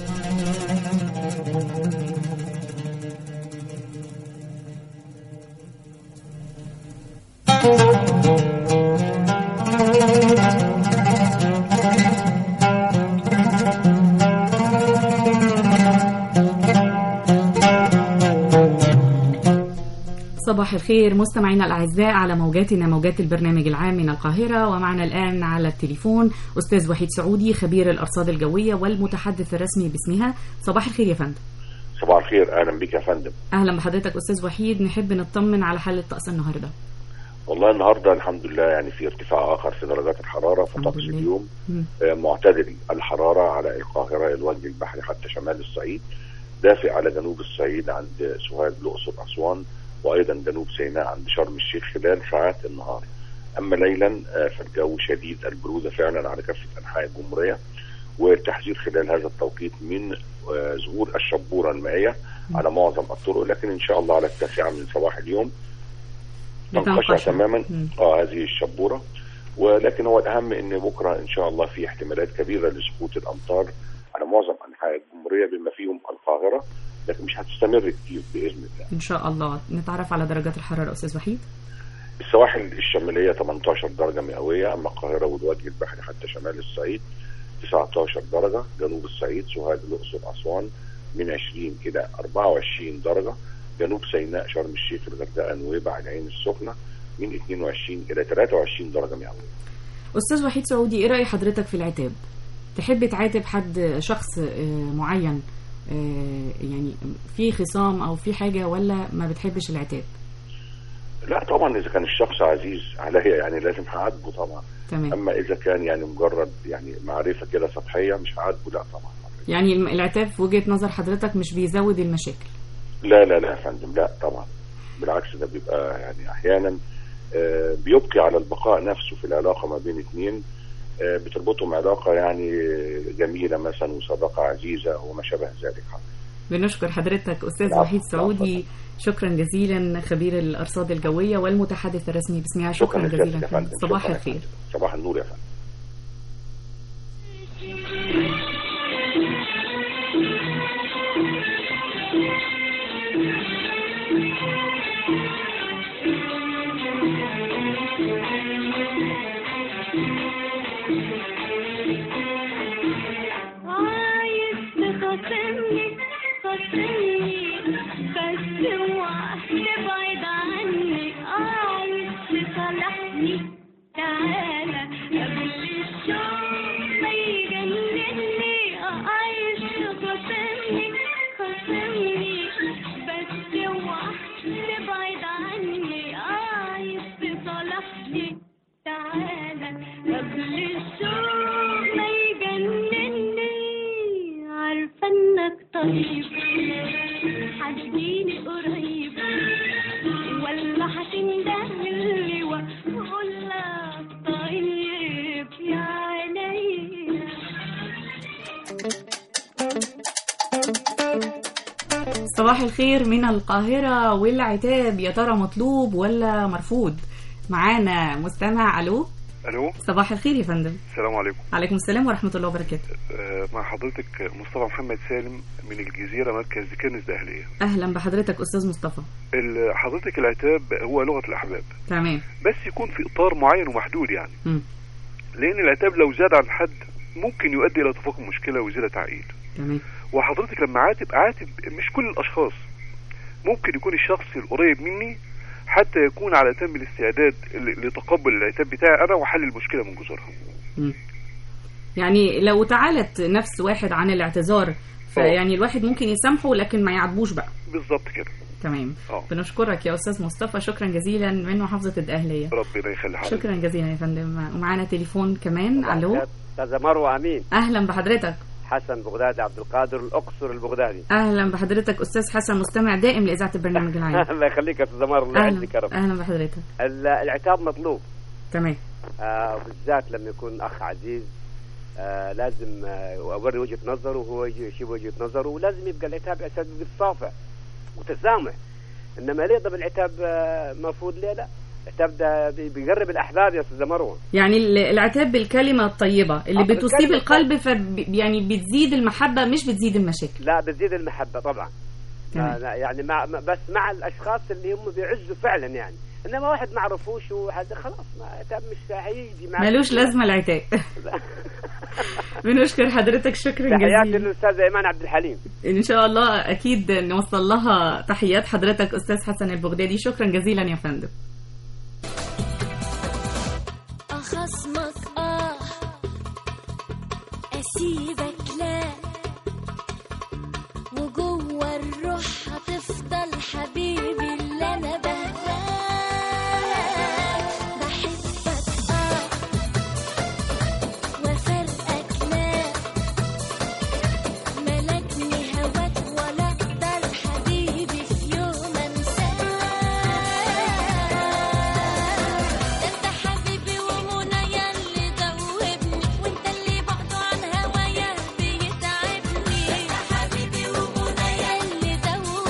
صباح الخير مستمعينا الأعزاء على موجاتنا موجات البرنامج العام من القاهرة ومعنا الآن على التليفون أستاذ وحيد سعودي خبير الأرصاد الجوية والمتحدث الرسمي باسمها صباح الخير يا فندم صباح الخير اهلا بك يا فندم أهلا بحضرتك أستاذ وحيد نحب نطمن على حالة طقس النهاردة والله النهارده الحمد لله يعني في ارتفاع اخر في درجات الحراره فطقس اليوم مم. آه، معتدل الحراره على القاهره الوجه البحري حتى شمال الصعيد دافئ على جنوب الصعيد عند سوهاج الاقصر اسوان وايضا جنوب سيناء عند شرم الشيخ خلال ساعات النهار اما ليلا آه، فالجو شديد البروده فعلا على كافه انحاء الجمهوريه والتحذير خلال هذا التوقيت من آه، ظهور الشبوره المائيه على معظم الطرق لكن ان شاء الله على التاسعه من صباح اليوم تنقشع بتنقشع. تماما مم. اه هذه الشبوره ولكن هو الاهم ان بكره ان شاء الله في احتمالات كبيره لسقوط الامطار على معظم انحاء الجمهوريه بما فيهم القاهره لكن مش هتستمر كتير باذن الله ان شاء الله نتعرف على درجات الحراره استاذ وحيد السواحل الشماليه 18 درجه مئويه اما القاهره والوجه البحري حتى شمال الصعيد 19 درجه جنوب الصعيد سوهاج الاقصر اسوان من 20 الى 24 درجه جنوب سيناء شرم الشيخ الغردقه نويبع العين السخنه من 22 الى 23 درجه مئويه استاذ وحيد سعودي ايه راي حضرتك في العتاب تحب تعاتب حد شخص آه، معين آه، يعني في خصام او في حاجه ولا ما بتحبش العتاب لا طبعا اذا كان الشخص عزيز عليا يعني لازم هعاتبه طبعا تمام اما اذا كان يعني مجرد يعني معرفه كده سطحيه مش هعاتبه لا طبعا يعني الم- العتاب في وجهه نظر حضرتك مش بيزود المشاكل لا لا لا يا فندم لا طبعا بالعكس ده بيبقى يعني احيانا آه، بيبقي على البقاء نفسه في العلاقه ما بين اثنين آه، بتربطهم علاقه يعني جميله مثلا وصداقه عزيزه وما شابه ذلك بنشكر حضرتك استاذ العفو، وحيد سعودي شكرا جزيلا خبير الارصاد الجويه والمتحدث الرسمي باسمها شكرا لسيادتك جزيلا يا فندم. صباح شكراً يا الخير فندم. صباح النور يا فندم عايز تخاصمني خاصمني بس اوعى تبعد عني عايز تصالحني تعالى قبل الشوق ما يجنني عايز تخاصمني خاصمني بس اوعى تبعد عني عايز تصالحني تعالى قبل الشوق ما يجنني عارفة انك طيب هتجيني قريب ولا هتندهلي واقول لك طيب يا عيني صباح الخير من القاهرة والعتاب يا ترى مطلوب ولا مرفوض معانا مستمع الو الو صباح الخير يا فندم السلام عليكم عليكم السلام ورحمة الله وبركاته آه، مع حضرتك مصطفى محمد سالم من الجزيره مركز كنز دهليه اهلا بحضرتك استاذ مصطفى ال- حضرتك العتاب هو لغه الاحباب تمام بس يكون في اطار معين ومحدود يعني مم. لان العتاب لو زاد عن حد ممكن يؤدي الى تفاقم مشكله وزياده تعقيد تمام وحضرتك لما عاتب عاتب مش كل الاشخاص ممكن يكون الشخص القريب مني حتى يكون على تم الاستعداد ل- لتقبل العتاب بتاعي انا وحل المشكله من جذورها مم. يعني لو تعالت نفس واحد عن الاعتذار فيعني الواحد ممكن يسامحه لكن ما يعاتبوش بقى بالظبط كده تمام اه بنشكرك يا استاذ مصطفى شكرا جزيلا من محافظة الدقهلية ربنا يخلي حضرتك شكرا جزيلا يا فندم ومعانا تليفون كمان الو استاذة مروة امين اهلا بحضرتك حسن بغدادي عبد القادر الاقصر البغدادي اهلا بحضرتك استاذ حسن مستمع دائم لاذاعه البرنامج العام الله يخليك يا استاذة مروة الله اهلا يعزك يا رب اهلا بحضرتك ال- العتاب مطلوب تمام آه بالذات لما يكون اخ عزيز آه لازم آه اوري وجهه نظره وهو يجي يشوف وجهه نظره ولازم يبقى العتاب على اساس بالصافع وتسامح انما ليه طب العتاب آه مرفوض ليه لا العتاب ده بي- بيقرب الاحباب يا استاذه مروه يعني ال- العتاب بالكلمه الطيبه اللي آه، بتصيب بالكلمة القلب ف يعني بتزيد المحبه مش بتزيد المشاكل لا بتزيد المحبه طبعا تمام. آه لا، يعني مع مع- بس مع الاشخاص اللي هم بيعزوا فعلا يعني انما واحد ما عرفوش وحد خلاص ما عتاب مش هيجي معك ملوش لازمه العتاب بنشكر حضرتك شكرا تحياتي جزيلا للاستاذ ايمان عبد الحليم ان شاء الله اكيد نوصل لها تحيات حضرتك استاذ حسن البغدادي شكرا جزيلا يا فندم أخصمك آه أسيبك لا وجوه الروح هتفضل حبيبي اللي أنا بهواه بحبك آه وفرقك لا ملكني هواك ولا أقدر حبيبي في يوم أنساك انت حبيبي ومنى ياللي دوبني وانت اللي بعده عن هوايا بيتعبني انت حبيبي ومنى ياللي دوبني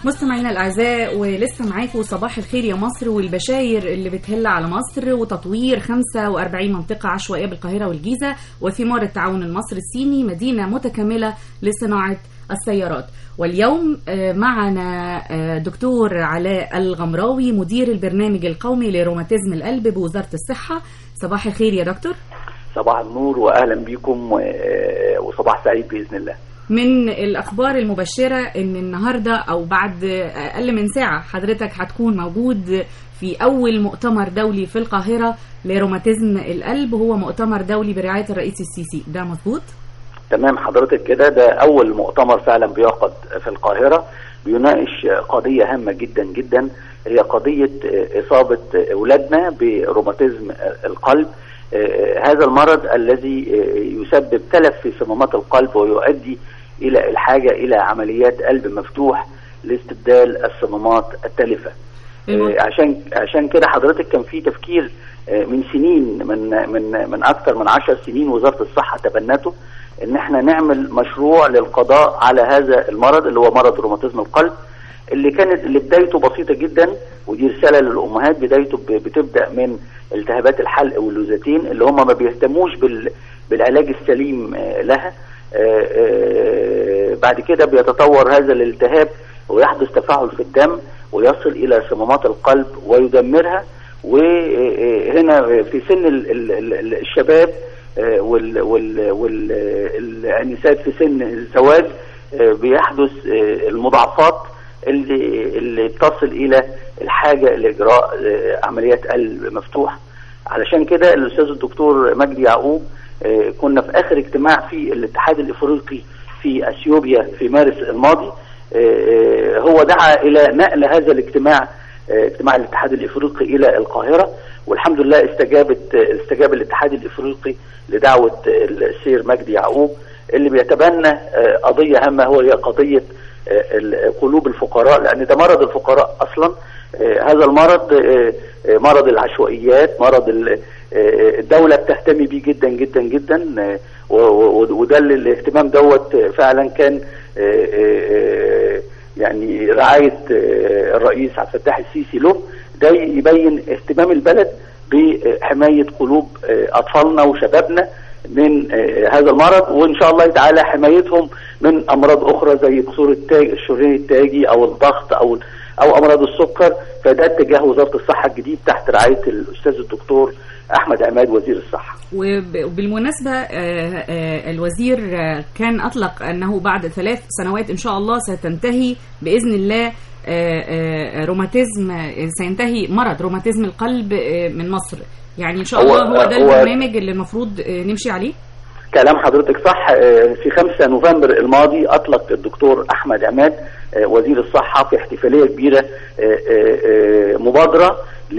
مستمعينا الاعزاء ولسه معاكم صباح الخير يا مصر والبشاير اللي بتهل على مصر وتطوير 45 منطقه عشوائيه بالقاهره والجيزه وثمار التعاون المصري الصيني مدينه متكامله لصناعه السيارات واليوم آه، معنا آه، دكتور علاء الغمراوي مدير البرنامج القومي لروماتيزم القلب بوزاره الصحه صباح الخير يا دكتور صباح النور واهلا بكم و- وصباح سعيد باذن الله من الأخبار المبشرة إن النهاردة أو بعد أقل من ساعة حضرتك هتكون موجود في أول مؤتمر دولي في القاهرة لروماتيزم القلب هو مؤتمر دولي برعاية الرئيس السيسي ده مظبوط؟ تمام حضرتك كده ده اول مؤتمر فعلا بيعقد في القاهره بيناقش قضيه هامه جدا جدا هي قضيه اصابه اولادنا بروماتيزم القلب هذا المرض الذي يسبب تلف في صمامات القلب ويؤدي الى الحاجه الى عمليات قلب مفتوح لاستبدال الصمامات التالفه آه، عشان عشان كده حضرتك كان في تفكير آه، من سنين من من من اكثر من عشر سنين وزاره الصحه تبنته ان احنا نعمل مشروع للقضاء على هذا المرض اللي هو مرض روماتيزم القلب اللي كانت اللي بدايته بسيطه جدا ودي رساله للامهات بدايته ب- بتبدا من التهابات الحلق واللوزتين اللي هم ما بيهتموش بال بالعلاج السليم آه، لها آه، آه، بعد كده بيتطور هذا الالتهاب ويحدث تفاعل في الدم ويصل الى صمامات القلب ويدمرها وهنا في سن ال- ال- ال- الشباب آه، وال- وال- وال- الانسات في سن الزواج آه، بيحدث آه، المضاعفات اللي اللي تصل الى الحاجه لاجراء آه، عمليات قلب مفتوح علشان كده الاستاذ الدكتور مجدي يعقوب آه، كنا في اخر اجتماع في الاتحاد الافريقي في اثيوبيا في مارس الماضي آه، آه، هو دعا الى نقل هذا الاجتماع آه، اجتماع الاتحاد الافريقي الى القاهره والحمد لله استجابت آه، استجاب الاتحاد الافريقي لدعوه آه، السير مجدي يعقوب اللي بيتبنى آه، قضيه هامه هو هي قضيه آه، ال- قلوب الفقراء لان ده مرض الفقراء اصلا آه، هذا المرض آه، آه، مرض العشوائيات مرض ال- آه، الدولة بتهتم بيه جدا جدا جدا آه، و- و- وده اللي الاهتمام دوت آه، فعلا كان آه، آه، آه، يعني رعاية آه، الرئيس عبد الفتاح السيسي له ده يبين اهتمام البلد بحماية قلوب آه، أطفالنا وشبابنا من آه، هذا المرض وإن شاء الله تعالى حمايتهم من أمراض أخرى زي قصور التاج الشريان التاجي أو الضغط أو أو أمراض السكر فده اتجاه وزارة الصحة الجديد تحت رعاية الأستاذ الدكتور أحمد عماد وزير الصحة وب- وبالمناسبة آه، آه، الوزير آه، كان أطلق أنه بعد ثلاث سنوات إن شاء الله ستنتهي بإذن الله آه، آه، روماتيزم آه، سينتهي مرض روماتيزم القلب آه، من مصر يعني إن شاء هو- الله هو ده هو- البرنامج اللي المفروض آه، نمشي عليه كلام حضرتك صح آه، في 5 نوفمبر الماضي اطلق الدكتور احمد عماد آه، وزير الصحه في احتفاليه كبيره آه، آه، آه، مبادره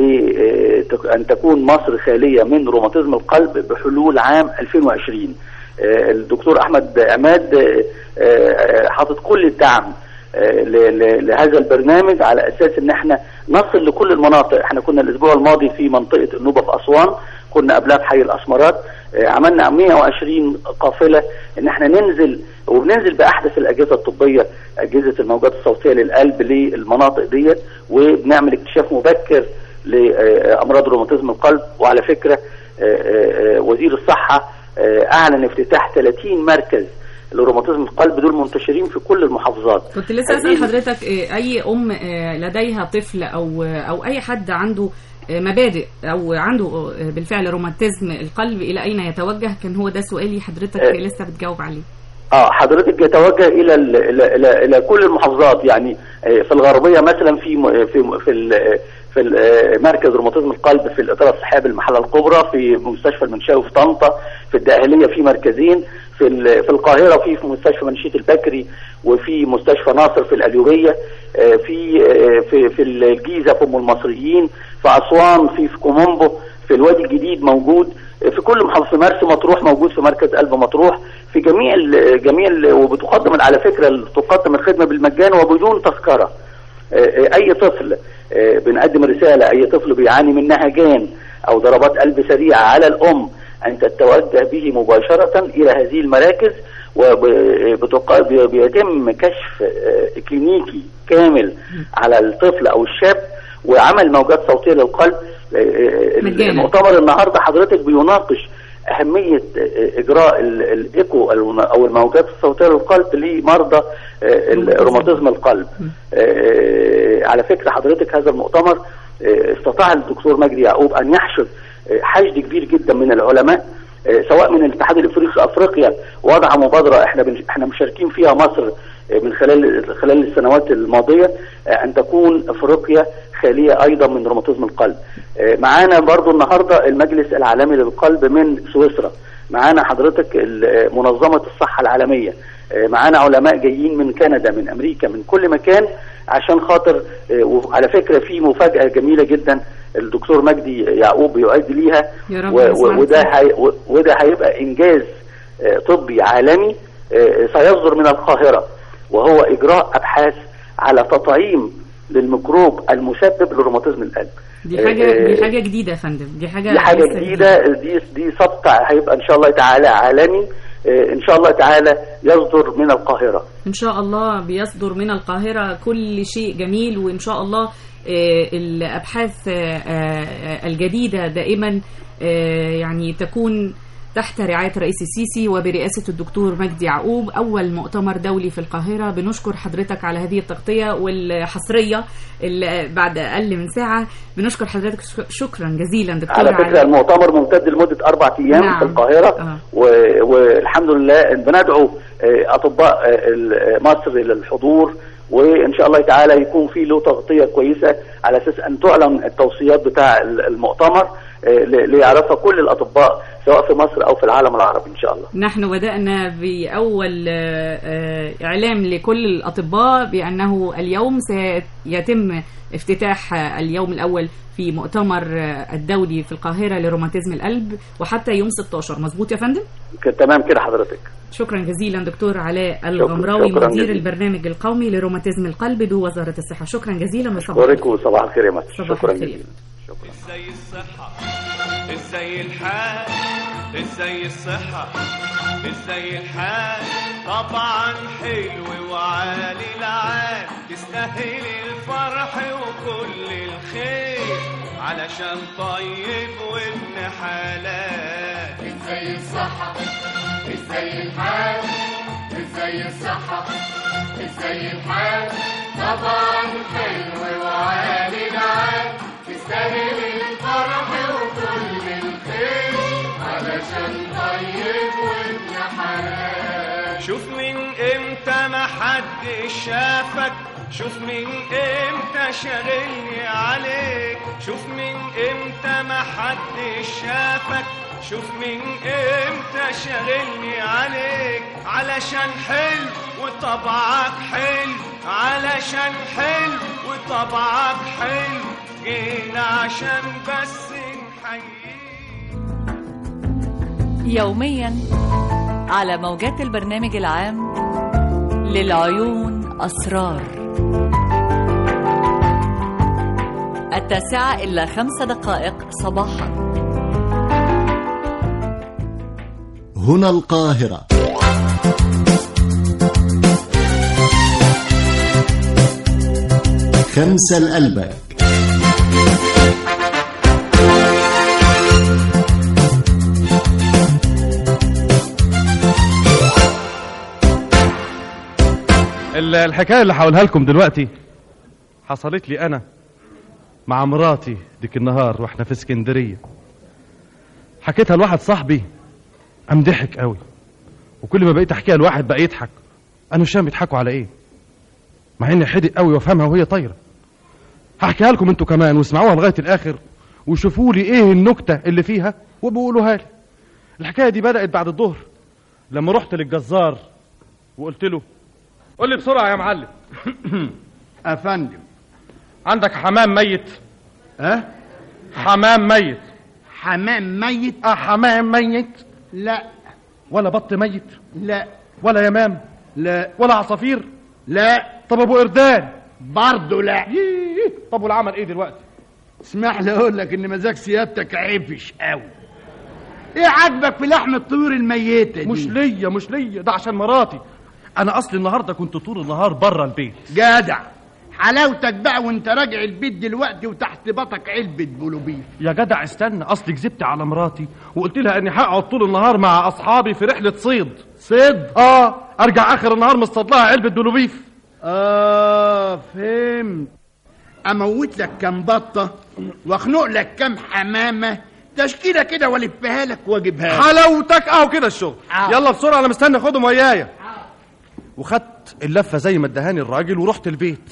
لان تكون مصر خاليه من روماتيزم القلب بحلول عام 2020 آه، الدكتور احمد عماد آه، آه، حاطط كل الدعم آه، ل- ل- لهذا البرنامج على اساس ان احنا نصل لكل المناطق احنا كنا الاسبوع الماضي في منطقه النوبه في اسوان كنا قبلها في حي الاسمرات آه، عملنا 120 قافله ان احنا ننزل وبننزل باحدث الاجهزه الطبيه اجهزه الموجات الصوتيه للقلب للمناطق ديت وبنعمل اكتشاف مبكر لامراض روماتيزم القلب وعلى فكره آه، آه، آه، وزير الصحه آه، اعلن افتتاح 30 مركز لروماتيزم القلب دول منتشرين في كل المحافظات كنت لسه أسأل حضرتك آه، أي أم آه، لديها طفل أو أو أي حد عنده آه، مبادئ أو عنده آه، بالفعل روماتيزم القلب إلى أين يتوجه كان هو ده سؤالي حضرتك آه. لسه بتجاوب عليه اه حضرتك يتوجه الى ال الى الى, إلى كل المحافظات يعني آه، في الغربيه مثلا في م- في م- في ال- في ال- آه، مركز روماتيزم القلب في الاطار الصحيه بالمحله الكبرى في مستشفى المنشاوي في طنطا في الدقهليه في مركزين في ال- في القاهره في في مستشفى منشيه البكري وفي مستشفى ناصر في القليوبيه آه، في آه، في في الجيزه في ام المصريين في اسوان في في كومومبو في الوادي الجديد موجود في كل محافظه في مرسى مطروح موجود في مركز قلب مطروح في جميع ال جميع ال وبتقدم على فكره تقدم الخدمه بالمجان وبدون تذكره آه، آه، اي طفل آه، بنقدم رساله اي طفل بيعاني من نهجان او ضربات قلب سريعه على الام ان تتوجه به مباشره الى هذه المراكز وبيتم كشف آه، كلينيكي كامل على الطفل او الشاب وعمل موجات صوتيه للقلب آه، آه، مجانا. المؤتمر النهارده حضرتك بيناقش اهميه آه، اجراء ال- الايكو او الموجات الصوتيه للقلب لمرضى آه، الروماتيزم القلب آه، على فكره حضرتك هذا المؤتمر آه، استطاع الدكتور مجدي يعقوب ان يحشد آه، حشد كبير جدا من العلماء آه، سواء من الاتحاد الافريقي افريقيا وضع مبادره احنا بن- احنا مشاركين فيها مصر آه، من خلال خلال السنوات الماضيه آه، ان تكون افريقيا خاليه ايضا من روماتيزم القلب آه، معانا برضو النهارده المجلس العالمي للقلب من سويسرا معانا حضرتك ال- آه، منظمه الصحه العالميه آه، معانا علماء جايين من كندا من امريكا من كل مكان عشان خاطر آه، وعلى فكره في مفاجاه جميله جدا الدكتور مجدي يعقوب يؤدي ليها يا رب و- و- نسمعك. وده هي و- وده هيبقى انجاز آه، طبي عالمي آه، سيصدر من القاهره وهو اجراء ابحاث على تطعيم للميكروب المسبب لروماتيزم القلب دي حاجة آه، دي حاجة جديدة يا فندم دي حاجة دي حاجه لسه جديده دي دي سبق هيبقى ان شاء الله تعالى عالمي آه، ان شاء الله تعالى يصدر من القاهره إن شاء الله بيصدر من القاهرة كل شيء جميل وإن شاء الله آه، الأبحاث آه، آه، الجديدة دائما آه، يعني تكون تحت رعاية الرئيس السيسي وبرئاسة الدكتور مجدي يعقوب أول مؤتمر دولي في القاهرة بنشكر حضرتك على هذه التغطية والحصرية اللي بعد أقل من ساعة بنشكر حضرتك شك- شكرا جزيلا دكتور على فكره المؤتمر ممتد لمده اربع ايام نعم. في القاهره آه. و- والحمد لله بندعو آه، اطباء آه، ال- مصر للحضور وان شاء الله تعالى يكون في له تغطيه كويسه على اساس ان تعلن التوصيات بتاع ال- المؤتمر آه، ل- ليعرفها كل الاطباء سواء في مصر او في العالم العربي ان شاء الله نحن بدأنا بأول آه، آه، إعلام لكل الأطباء بأنه اليوم سيتم افتتاح آه، اليوم الأول في مؤتمر آه، الدولي في القاهرة لروماتيزم القلب وحتى يوم 16 مظبوط يا فندم؟ ك- تمام كده حضرتك شكرا جزيلا دكتور علاء الغمراوي شكراً مدير جزيلاً. البرنامج القومي لروماتيزم القلب بوزارة الصحة شكرا جزيلا وصباح اشكرك وصباح الخير يا مصر صباح شكرا الخير. جزيلا ازاي الصحة ازاي الحال ازاي الصحة ازاي الحال طبعا حلو وعالي العال تستاهل الفرح وكل الخير علشان طيب وابن حلال ازاي الصحة ازاي الحال ازاي الصحة ازاي الحال طبعا حلو وعالي العال تستاهل الفرح وكل الخير علشان طيب وابن حلال شوف من امتى ما حد شافك شوف من امتى شاغلني عليك شوف من امتى ما حد شافك شوف من امتى شاغلني عليك علشان حلو وطبعك حلو علشان حلو وطبعك حلو جينا عشان بس نحييك يوميا على موجات البرنامج العام للعيون أسرار التاسعة إلا خمس دقائق صباحا هنا القاهرة خمسة الألبك ال- الحكايه اللي هقولها لكم دلوقتي حصلت لي انا مع مراتي ديك النهار واحنا في اسكندريه حكيتها لواحد صاحبي قام ضحك قوي وكل ما بقيت احكيها لواحد بقى يضحك انا مش فاهم بيضحكوا على ايه مع اني حدق قوي وافهمها وهي طايره هحكيها لكم انتوا كمان واسمعوها لغايه الاخر وشوفوا لي ايه النكته اللي فيها وبقولوها لي الحكايه دي بدات بعد الظهر لما رحت للجزار وقلت له قول لي بسرعه يا معلم افندم عندك حمام ميت اه حمام ميت حمام ميت اه حمام ميت لا ولا بط ميت لا ولا يمام لا ولا عصافير لا طب ابو قردان برضه لا ييه. طب والعمل ايه دلوقتي اسمح لي اقول لك ان مزاج سيادتك عفش قوي ايه عاجبك في لحم الطيور الميته دي مش ليا مش ليا ده عشان مراتي انا اصلي النهارده كنت طول النهار بره البيت جدع حلاوتك بقى وانت راجع البيت دلوقتي وتحت بطك علبه بلوبيف يا جدع استنى اصلي كذبت على مراتي وقلت لها اني هقعد طول النهار مع اصحابي في رحله صيد صيد اه ارجع اخر النهار مصطاد لها علبه دلوبيف اه فهمت اموت لك كام بطه واخنق لك كام حمامه تشكيله كده والفها لك واجيبها لك. حلاوتك اهو كده الشغل آه. يلا بسرعه انا مستني خدهم ويايا وخدت اللفه زي ما ادهاني الراجل ورحت البيت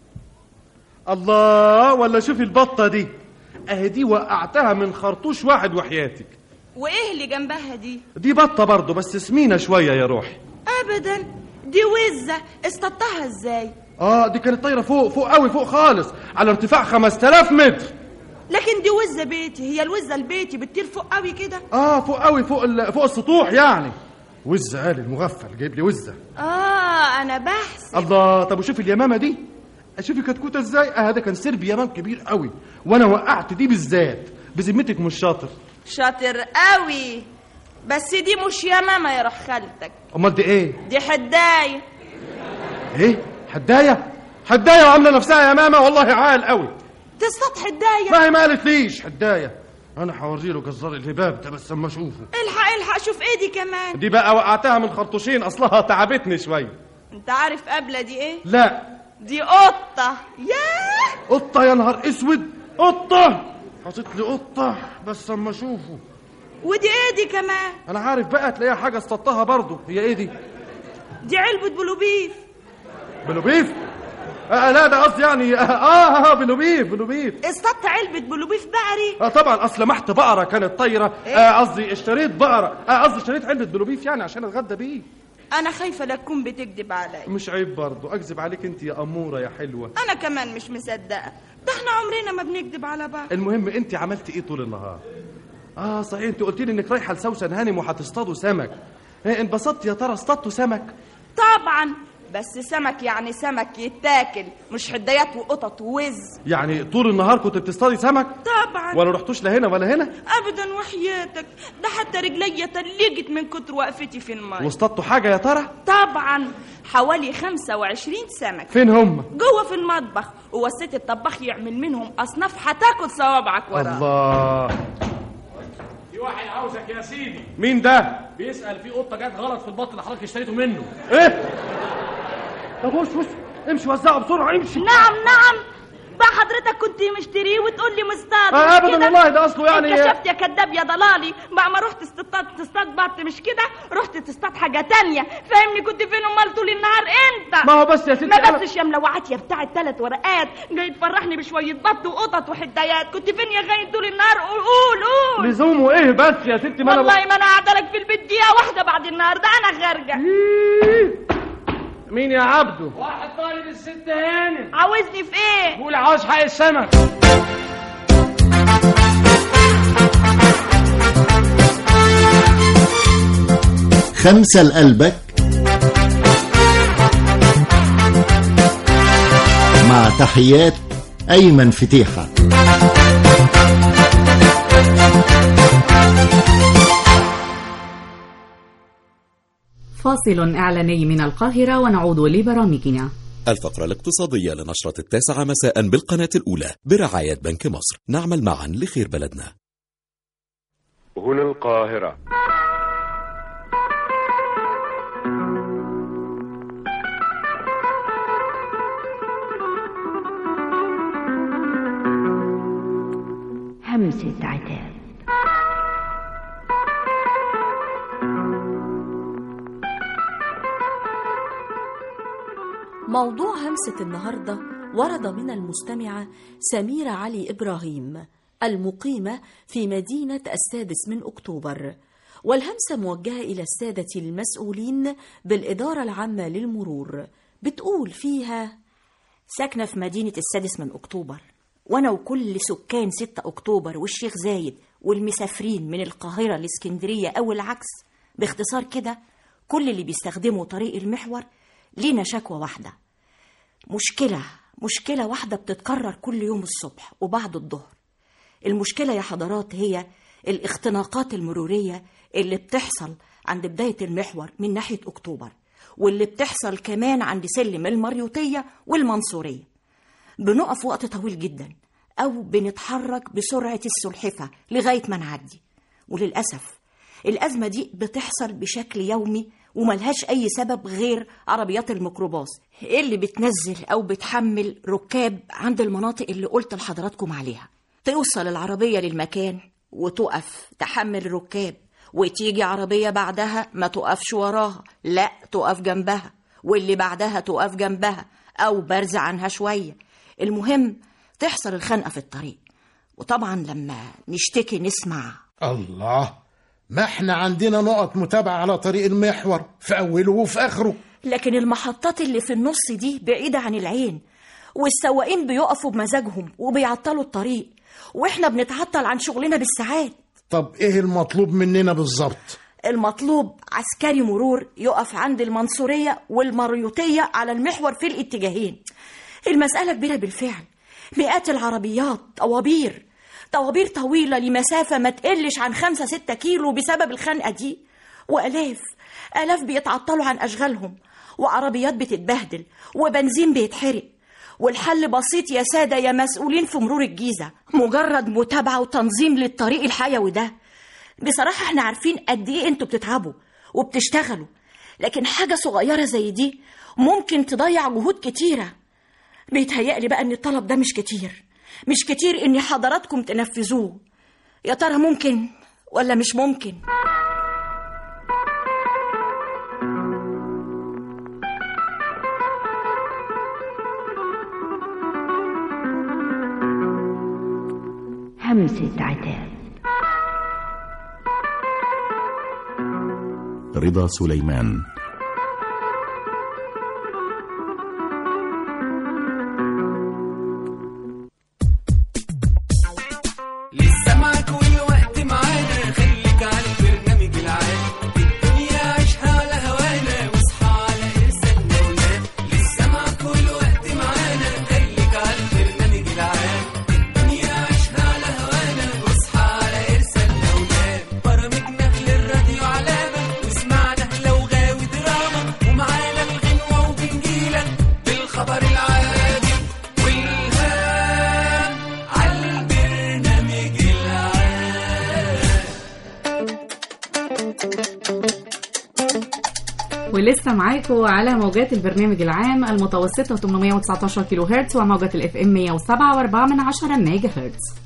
الله ولا شوفي البطه دي اهي دي وقعتها من خرطوش واحد وحياتك وايه اللي جنبها دي دي بطه برضه بس سمينه شويه يا روحي ابدا دي وزه اصطدتها ازاي اه دي كانت طايره فوق فوق قوي فوق خالص على ارتفاع 5000 متر لكن دي وزه بيتي هي الوزه البيتي بتطير فوق قوي كده اه فوق قوي فوق ال- فوق السطوح يعني وزه قال المغفل جايب لي وزه اه انا بحث الله طب وشوفي اليمامه دي شوفي كتكوته ازاي اه ده كان سرب يمام كبير قوي وانا وقعت دي بالذات بذمتك مش شاطر شاطر قوي بس دي مش يمامه يا روح خالتك امال دي ايه دي حدايه ايه حدايه حدايه وعامله نفسها يمامه والله عال قوي تصطاد حدايه ما هي ما قالتليش حدايه انا هوري له جزار الهباب ده بس اما اشوفه الحق الحق شوف ايدي كمان دي بقى وقعتها من خرطوشين اصلها تعبتني شويه انت عارف قبله دي ايه لا دي قطه ياه قطه يا نهار اسود قطه حاطط لي قطه بس اما اشوفه ودي ايه دي كمان انا عارف بقى تلاقيها حاجه اصطدتها برضه هي ايه دي دي علبه بلوبيف بلوبيف آه لا ده قصدي يعني اه اه, آه بلوبيف بلوبيف اصطدت علبه بلوبيف بقري اه طبعا اصل لمحت بقره كانت طايره آه قصدي اشتريت بقره اه قصدي اشتريت علبه بلوبيف يعني عشان اتغدى بيه انا خايفه لا تكون بتكذب عليا مش عيب برضه اكذب عليك انت يا اموره يا حلوه انا كمان مش مصدقه ده احنا عمرنا ما بنكذب على بعض المهم انت عملتي ايه طول النهار اه صحيح انت قلت لي انك رايحه لسوسن هانم وهتصطادوا سمك إيه انبسطت يا ترى اصطادتوا سمك طبعا بس سمك يعني سمك يتاكل مش حدايات وقطط ووز يعني طول النهار كنت بتصطادي سمك طبعا ولا رحتوش لا هنا ولا هنا ابدا وحياتك ده حتى رجليا تلجت من كتر وقفتي في الماء واصطادتوا حاجه يا ترى طبعا حوالي 25 سمك فين هم جوه في المطبخ ووصيت الطباخ يعمل منهم اصناف هتاكل صوابعك وراها الله في واحد عاوزك يا سيدي مين ده بيسأل في قطة جت غلط في البط اللي حضرتك اشتريته منه ايه طب بص بص امشي وزعه بسرعه امشي نعم نعم بقى حضرتك كنت مشتريه وتقول لي مصطاد آه، مش أبداً كده؟ والله ده أصله يعني- اتكشفت يا كذاب يا ضلالي بقى ما رحت تصطاد تصطاد بط مش كده رحت تصطاد حاجه تانية فاهمني كنت فين امال طول النهار انت ما هو بس يا ستي ما أنا- بسش يا ملوعات يا بتاع الثلاث ورقات جاي تفرحني بشويه بط وقطط وحدايات كنت فين يا غايب طول النهار قول قول قول لزومه ايه بس يا ستي ما انا والله ما انا قاعده لك في البيت دقيقه واحده بعد النهار ده انا خارجه مين يا عبده واحد طالب الست هانم عاوزني في ايه بقول عاوز حق السمك خمسة لقلبك مع تحيات أيمن فتيحة فاصل إعلاني من القاهرة ونعود لبرامجنا الفقرة الاقتصادية لنشرة التاسعة مساء بالقناة الأولى برعاية بنك مصر نعمل معا لخير بلدنا هنا القاهرة همسة عتاب موضوع همسة النهاردة ورد من المستمعة سميرة علي إبراهيم المقيمة في مدينة السادس من أكتوبر والهمسة موجهة إلى السادة المسؤولين بالإدارة العامة للمرور بتقول فيها ساكنة في مدينة السادس من أكتوبر وأنا وكل سكان 6 أكتوبر والشيخ زايد والمسافرين من القاهرة لإسكندرية أو العكس باختصار كده كل اللي بيستخدموا طريق المحور لينا شكوى واحدة مشكلة مشكلة واحدة بتتكرر كل يوم الصبح وبعد الظهر المشكلة يا حضرات هي الاختناقات المرورية اللي بتحصل عند بداية المحور من ناحية أكتوبر واللي بتحصل كمان عند سلم المريوطية والمنصورية بنقف وقت طويل جدا أو بنتحرك بسرعة السلحفة لغاية ما نعدي وللأسف الأزمة دي بتحصل بشكل يومي وملهاش أي سبب غير عربيات الميكروباص اللي بتنزل أو بتحمل ركاب عند المناطق اللي قلت لحضراتكم عليها توصل العربية للمكان وتقف تحمل ركاب وتيجي عربية بعدها ما تقفش وراها لا تقف جنبها واللي بعدها تقف جنبها أو برز عنها شوية المهم تحصل الخنقة في الطريق وطبعا لما نشتكي نسمع الله ما احنا عندنا نقط متابعة على طريق المحور في أوله وفي آخره لكن المحطات اللي في النص دي بعيدة عن العين والسواقين بيقفوا بمزاجهم وبيعطلوا الطريق واحنا بنتعطل عن شغلنا بالساعات طب ايه المطلوب مننا بالظبط المطلوب عسكري مرور يقف عند المنصورية والمريوطية على المحور في الاتجاهين المسألة كبيرة بالفعل مئات العربيات طوابير طوابير طويلة لمسافة ما تقلش عن خمسة ستة كيلو بسبب الخنقة دي وألاف آلاف بيتعطلوا عن أشغالهم وعربيات بتتبهدل وبنزين بيتحرق والحل بسيط يا سادة يا مسؤولين في مرور الجيزة مجرد متابعة وتنظيم للطريق الحيوي ده بصراحة احنا عارفين قد ايه انتوا بتتعبوا وبتشتغلوا لكن حاجة صغيرة زي دي ممكن تضيع جهود كتيرة بيتهيألي بقى ان الطلب ده مش كتير مش كتير ان حضراتكم تنفذوه يا ترى ممكن ولا مش ممكن همسة عتاب رضا سليمان لسه معاك والوقت معانا خليك على البرنامج العام الدنيا عيشها على هوانا واصحى على ارسالنا ونام لسه معاك والوقت معانا خليك على البرنامج العام الدنيا عيشها على هوانا واصحى على ارسالنا ونام برامجنا للراديو علامة واسمعنا لو غاوي دراما ومعانا الغنوة وبنجيلك بالخبر العادي والهام عالبرنامج ولسه معاكم على موجات البرنامج العام المتوسطة 819 كيلو هرتز وموجة الاف ام 107.4 من 10 ميجا هرتز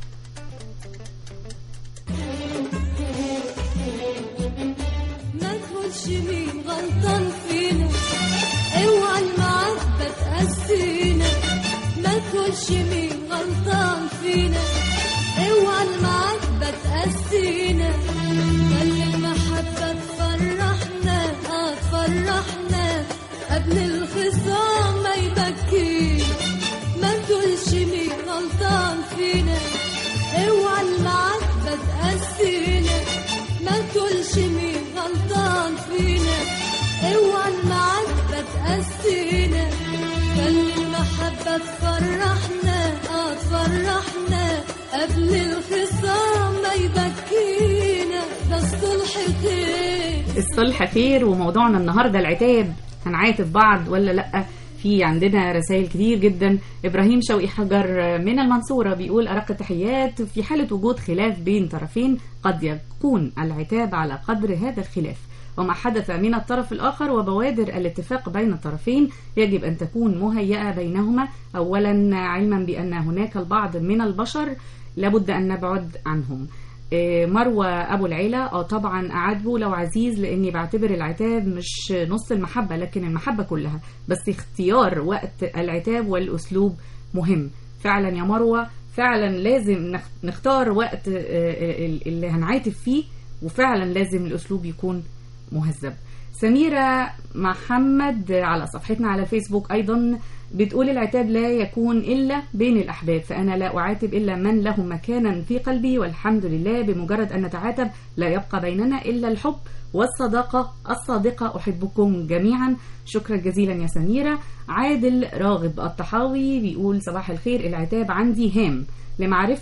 ما تقولش مين غلطان فينا اوعى المعاتبة تقسينا ما تقولش مين غلطان فينا اوعى المعاتبة تقسينا خلي المحبة تفرحنا اه تفرحنا قبل الخصام ما يبكينا ما تقولش مين غلطان فينا اوعى المعاتبة تقسينا ما تقولش مين غلطان فينا اوعى المعاتبة تقسينا خلي المحبة تفرحنا اه تفرحنا قبل الخصام ما يبكينا ده الصلح خير الصلح خير وموضوعنا النهارده العتاب هنعاتب بعض ولا لا في عندنا رسائل كتير جدا ابراهيم شوقي حجر من المنصوره بيقول ارق التحيات في حاله وجود خلاف بين طرفين قد يكون العتاب على قدر هذا الخلاف وما حدث من الطرف الآخر وبوادر الاتفاق بين الطرفين يجب أن تكون مهيئة بينهما أولا علما بأن هناك البعض من البشر لابد أن نبعد عنهم إيه، مروة أبو العيلة اه طبعا أعاتبه لو عزيز لأني بعتبر العتاب مش نص المحبة لكن المحبة كلها بس اختيار وقت العتاب والأسلوب مهم فعلا يا مروة فعلا لازم نخ- نختار وقت آه، آه، اللي هنعاتب فيه وفعلا لازم الأسلوب يكون مهذب سميرة محمد على صفحتنا على فيسبوك أيضا بتقول العتاب لا يكون إلا بين الأحباب فأنا لا أعاتب إلا من له مكانا في قلبي والحمد لله بمجرد أن نتعاتب لا يبقى بيننا إلا الحب والصداقة الصادقة أحبكم جميعا شكرا جزيلا يا سميرة عادل راغب الطحاوي بيقول صباح الخير العتاب عندي هام لمعرفة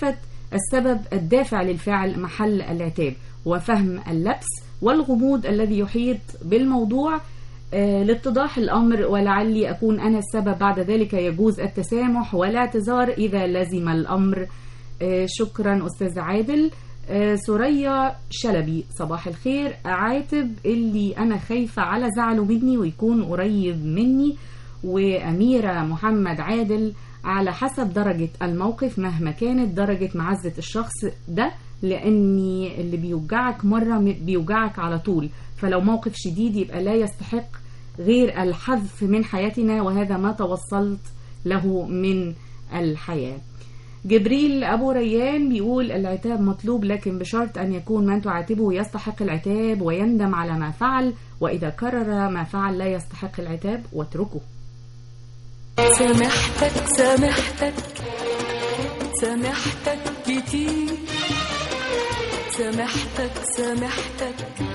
السبب الدافع للفعل محل العتاب وفهم اللبس والغموض الذي يحيط بالموضوع آه، لاتضاح الأمر ولعلي أكون أنا السبب بعد ذلك يجوز التسامح والاعتذار إذا لزم الأمر آه، شكرا أستاذ عادل آه، سوريا شلبي صباح الخير أعاتب اللي أنا خايفة على زعله مني ويكون قريب مني وأميرة محمد عادل على حسب درجة الموقف مهما كانت درجة معزة الشخص ده لأني اللي بيوجعك مرة م- بيوجعك على طول فلو موقف شديد يبقى لا يستحق غير الحذف من حياتنا وهذا ما توصلت له من الحياة جبريل أبو ريان بيقول العتاب مطلوب لكن بشرط أن يكون من تعاتبه يستحق العتاب ويندم على ما فعل وإذا كرر ما فعل لا يستحق العتاب واتركه سامحتك سامحتك سامحتك كتير سامحتك سامحتك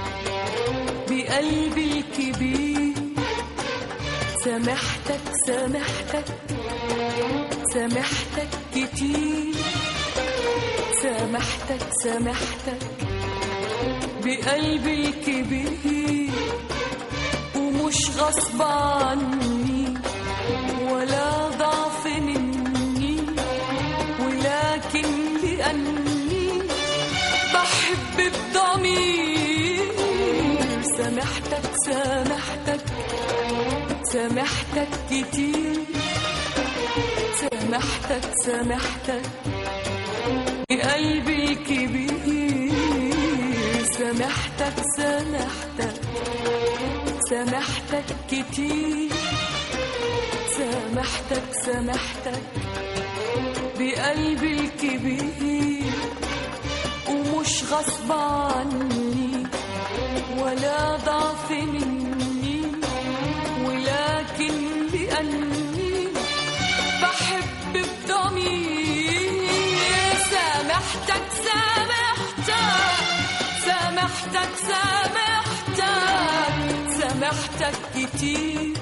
بقلبي الكبير سامحتك سامحتك سامحتك كتير سامحتك سامحتك بقلبي الكبير ومش غصب عني ولا ضعف مني ولكن لأني بحب بضمير سامحتك سامحتك سامحتك كتير سامحتك سامحتك بقلبي الكبير سامحتك سامحتك سامحتك كتير سامحتك سامحتك بقلبي الكبير ومش غصب عني ولا ضعف مني ولكن لأني بحب بضمير سامحتك سامحتك سامحتك سامحتك سامحتك كتير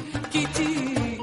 كتير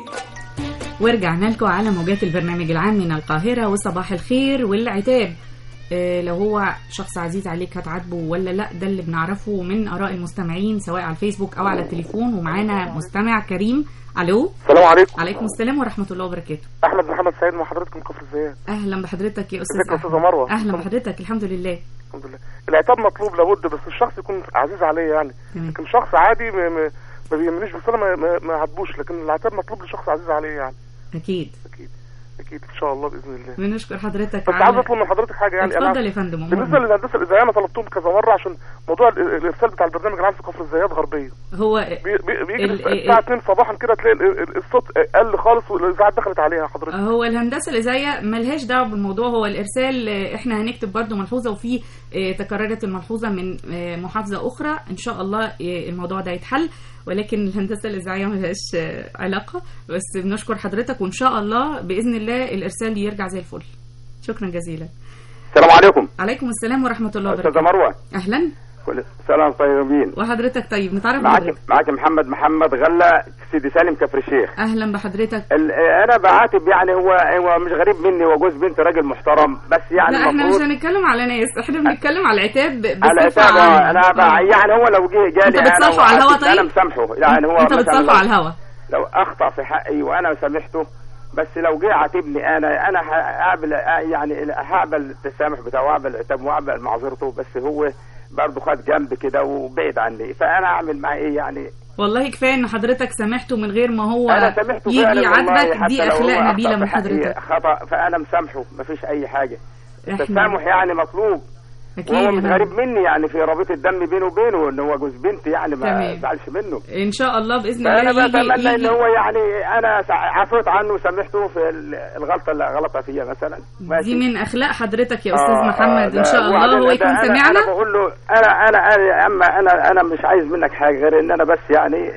ورجعنا لكم على موجات البرنامج العام من القاهرة وصباح الخير والعتاب آه، لو هو شخص عزيز عليك هتعاتبه ولا لا ده اللي بنعرفه من آراء المستمعين سواء على الفيسبوك أو على التليفون ومعانا مستمع كريم ألو السلام عليكم عليكم السلام ورحمة الله وبركاته احمد محمد سعيد مع حضرتك من كفر الزيات أهلا بحضرتك يا أستاذ ازيك يا أحمد. استاذه مروه أهلا بحضرتك الحمد لله الحمد لله العتاب مطلوب لابد بس الشخص يكون عزيز عليه يعني تمام. لكن شخص عادي ما, ما, ما بيهمنيش بس انا ما, ما, ما عاتبوش لكن العتاب مطلوب لشخص عزيز عليه يعني أكيد اكيد ان شاء الله باذن الله بنشكر حضرتك بس عايز اطلب من حضرتك حاجه يعني اتفضل أنا يا فندم أمورنا. بالنسبه للهندسه الاذاعيه انا طلبتهم كذا مره عشان موضوع ال- الارسال بتاع البرنامج العام في كفر الزيات غربيه هو بي- بي- بيجي ال- الساعه 2 صباحا كده تلاقي ال- ال- الصوت قل خالص والاذاعه دخلت عليها حضرتك هو الهندسه الاذاعيه ملهاش دعوه بالموضوع هو الارسال آه، احنا هنكتب برضو ملحوظه وفي آه، تكررت الملحوظه من آه، محافظه اخرى ان شاء الله آه، الموضوع ده يتحل ولكن الهندسه الاذاعيه ملهاش آه، علاقه بس بنشكر حضرتك وان شاء الله باذن الله الارسال يرجع زي الفل شكرا جزيلا السلام عليكم عليكم السلام ورحمه الله استاذه وبركاته مروه اهلا كل سنه وانتم طيبين وحضرتك طيب نتعرف معاك بحضرتك معاك محمد محمد غله سيدي سالم كفر الشيخ اهلا بحضرتك ال- انا بعاتب يعني هو هو مش غريب مني هو جوز بنت راجل محترم بس يعني لا احنا مش المفروض هنتكلم على ناس احنا بنتكلم على العتاب ب- على بصفه إتابة عامه انا بقى آه. يعني هو لو جه جالي أنت بتصالحه على الهوا وعاتب، انا طيب؟ مسامحه يعني هو انت مثلاً بتصالحه لو- على الهوا لو اخطا في حقي وانا سامحته بس لو جه عاتبني انا انا هقبل يعني هقبل التسامح بتاعه واقبل العتاب واقبل معذرته بس هو برضه خد جنب كده وبعد عني فانا اعمل معاه ايه يعني والله كفايه ان حضرتك سامحته من غير ما هو انا سامحته يجي فعلا والله يعاتبك دي حتى لو اخلاق هو نبيله أخطأ من في حقي حضرتك خطا فانا مسامحه مفيش اي حاجه إحنا- التسامح يعني مطلوب أكيد وهو يا مش فندم. غريب مني يعني في رابطه الدم بينه وبينه ان هو جوز بنتي يعني ما تمام. زعلش منه ان شاء الله باذن فانا الله يجي, بتمنى ان يجي هو يعني انا سع- عفوت عنه وسامحته في ال- الغلطه اللي غلطها فيا مثلا دي من اخلاق حضرتك يا استاذ آه، محمد آه، ان شاء ده- الله وبعدين هو ده يكون أنا- سمعنا انا بقول له انا انا انا اما انا انا مش عايز منك حاجه غير ان انا بس يعني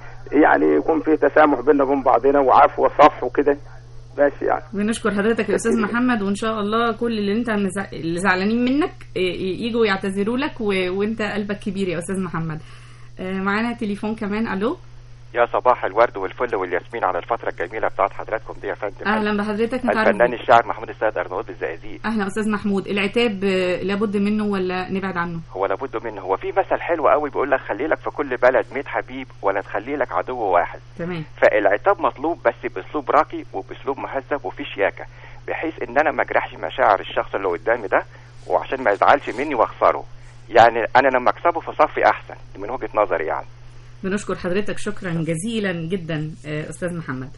يعني يكون في تسامح بيننا وبين بعضنا وعفو وصفح وكده بس يعني بنشكر حضرتك يا استاذ محمد وان شاء الله كل اللي انت مزع... اللي زعلانين منك ي- ي- يجوا يعتذروا لك و... وانت قلبك كبير يا استاذ محمد آه، معانا تليفون كمان الو يا صباح الورد والفل والياسمين على الفترة الجميلة بتاعت حضراتكم دي يا فندم اهلا بحضرتك نتعرف الفنان الشاعر محمود السيد أرناؤوط بالزقازيق اهلا استاذ محمود العتاب آه، لابد منه ولا نبعد عنه هو لابد منه هو في مثل حلو قوي بيقول لك خلي لك في كل بلد 100 حبيب ولا تخلي لك عدو واحد تمام فالعتاب مطلوب بس باسلوب راقي وباسلوب مهذب وفي شياكه بحيث ان انا ما اجرحش مشاعر الشخص اللي قدامي ده وعشان ما يزعلش مني واخسره يعني انا لما اكسبه في صفي احسن دي من وجهه نظري يعني بنشكر حضرتك شكرا جزيلا جدا آه، استاذ محمد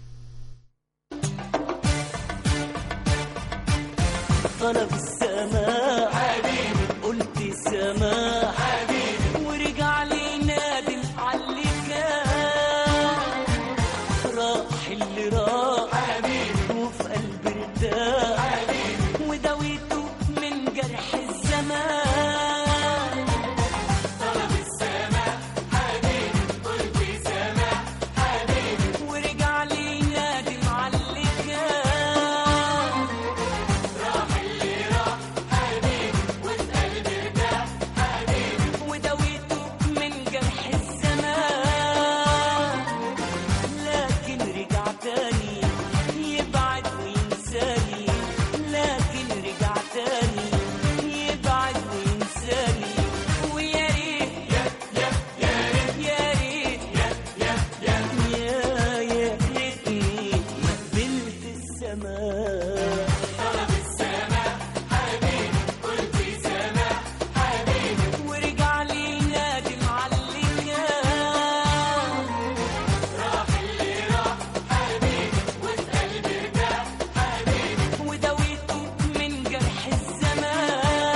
طلب السماح حبيبي قلت سماح حبيبي ورجع لي نادم على اللي كان راح اللي راح حبيبي وفي قلبي ارتاح حبيبي وداويته من جرح الزمان طلب السماح حبيبي قلت سماح حبيبي ورجع لي نادم على اللي كان راح اللي راح حبيبي وفي قلبي ارتاح حبيبي وداويته من جرح الزمان لكن رجع تاني يبعد وينساني لكن رجع تاني يبعد وينساني ويا ريت يا يا يا ريت يا ريت يا يا يا يا ريتني ما قبلت السماء طلب السماء حبيبي قلت سماء حبيبي ورجع لي نادم على اللي كان راح اللي راح حبيبي وفي قلبي ارتاح حبيبي وداويته من جرح الزمان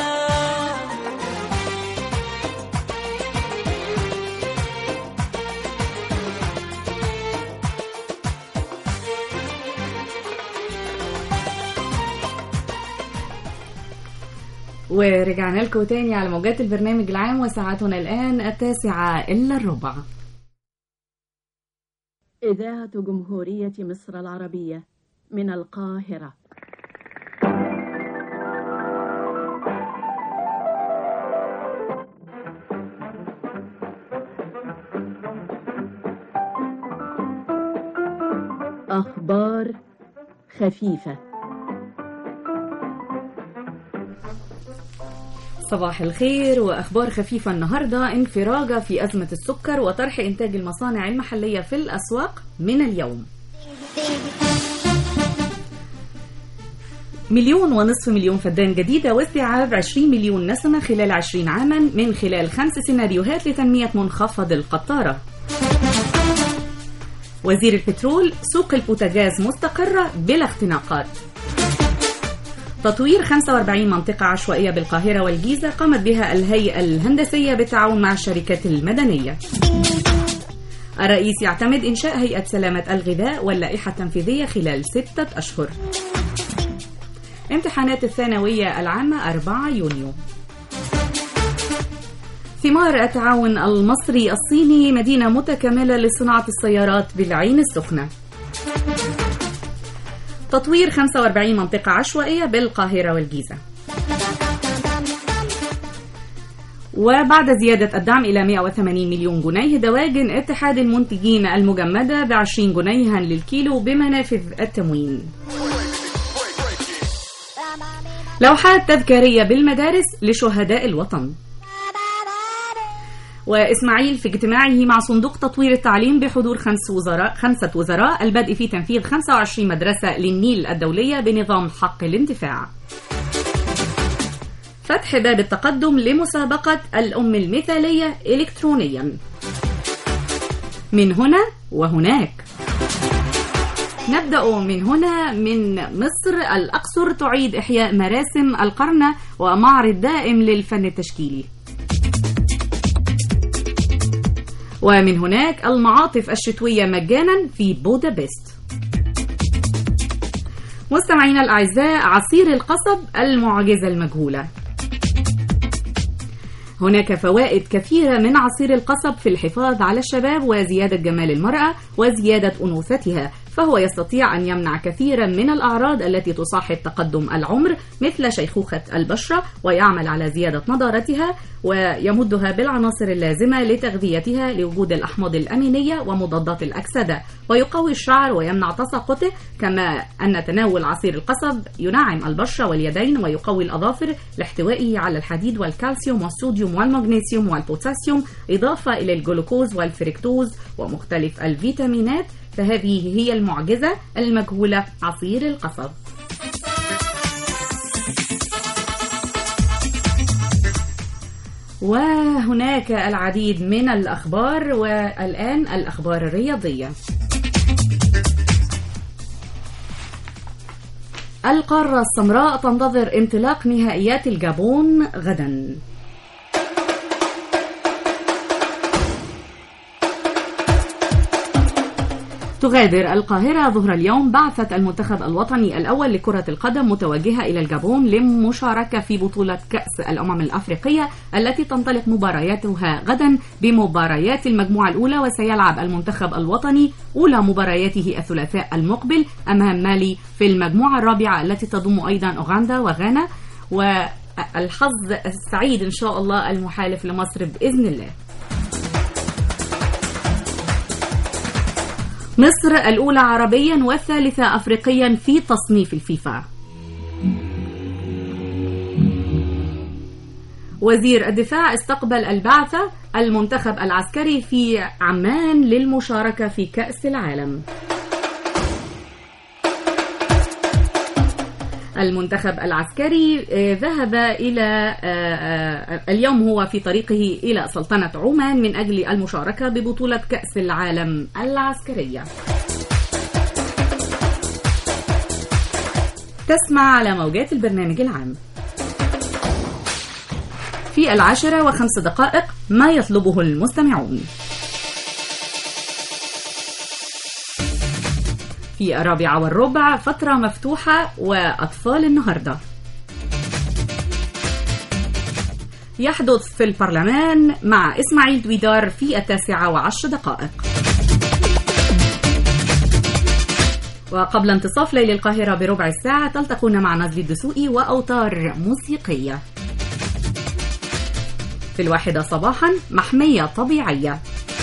ورجعنا لكم تاني على موجات البرنامج العام وساعتنا الآن التاسعة إلا الربع إذاعة جمهورية مصر العربية من القاهرة أخبار خفيفة صباح الخير وأخبار خفيفة النهاردة انفراجة في أزمة السكر وطرح إنتاج المصانع المحلية في الأسواق من اليوم مليون ونصف مليون فدان جديدة واستيعاب 20 مليون نسمة خلال 20 عاما من خلال خمس سيناريوهات لتنمية منخفض القطارة وزير البترول سوق البوتاجاز مستقرة بلا اختناقات تطوير 45 منطقة عشوائية بالقاهرة والجيزة قامت بها الهيئة الهندسية بالتعاون مع الشركات المدنية الرئيس يعتمد إنشاء هيئة سلامة الغذاء واللائحة التنفيذية خلال ستة أشهر امتحانات الثانوية العامة 4 يونيو ثمار التعاون المصري الصيني مدينة متكاملة لصناعة السيارات بالعين السخنة تطوير 45 منطقة عشوائية بالقاهرة والجيزة وبعد زيادة الدعم إلى 180 مليون جنيه دواجن اتحاد المنتجين المجمدة ب 20 جنيها للكيلو بمنافذ التموين لوحات تذكارية بالمدارس لشهداء الوطن وإسماعيل في اجتماعه مع صندوق تطوير التعليم بحضور خمس وزراء خمسة وزراء البدء في تنفيذ 25 مدرسة للنيل الدولية بنظام حق الانتفاع فتح باب التقدم لمسابقة الأم المثالية إلكترونيا من هنا وهناك نبدأ من هنا من مصر الأقصر تعيد إحياء مراسم القرن ومعرض دائم للفن التشكيلي ومن هناك المعاطف الشتوية مجانا في بودابست مستمعينا الأعزاء عصير القصب المعجزة المجهولة هناك فوائد كثيرة من عصير القصب في الحفاظ على الشباب وزيادة جمال المرأة وزيادة أنوثتها فهو يستطيع أن يمنع كثيرا من الأعراض التي تصاحب تقدم العمر مثل شيخوخة البشرة ويعمل على زيادة نضارتها ويمدها بالعناصر اللازمة لتغذيتها لوجود الأحماض الأمينية ومضادات الأكسدة ويقوي الشعر ويمنع تساقطه كما أن تناول عصير القصب ينعم البشرة واليدين ويقوي الأظافر لاحتوائه على الحديد والكالسيوم والصوديوم والمغنيسيوم والبوتاسيوم إضافة إلى الجلوكوز والفركتوز ومختلف الفيتامينات فهذه هي المعجزة المجهولة عصير القصب وهناك العديد من الأخبار والآن الأخبار الرياضية القارة السمراء تنتظر انطلاق نهائيات الجابون غدا تغادر القاهرة ظهر اليوم بعثة المنتخب الوطني الأول لكرة القدم متوجهة إلى الجابون للمشاركة في بطولة كأس الأمم الأفريقية التي تنطلق مبارياتها غدا بمباريات المجموعة الأولى وسيلعب المنتخب الوطني أولى مبارياته الثلاثاء المقبل أمام مالي في المجموعة الرابعة التي تضم أيضا أوغندا وغانا والحظ السعيد إن شاء الله المحالف لمصر بإذن الله مصر الأولى عربيا والثالثة أفريقيا في تصنيف الفيفا وزير الدفاع استقبل البعثة المنتخب العسكري في عمان للمشاركة في كأس العالم المنتخب العسكري آه، ذهب إلى آه، آه، اليوم هو في طريقه إلى سلطنة عمان من أجل المشاركة ببطولة كأس العالم العسكرية تسمع على موجات البرنامج العام في العاشرة وخمس دقائق ما يطلبه المستمعون في الرابعة والربع فترة مفتوحة وأطفال النهاردة يحدث في البرلمان مع إسماعيل دويدار في التاسعة وعشر دقائق وقبل انتصاف ليل القاهرة بربع الساعة تلتقون مع نزل الدسوقي وأوتار موسيقية في الواحدة صباحا محمية طبيعية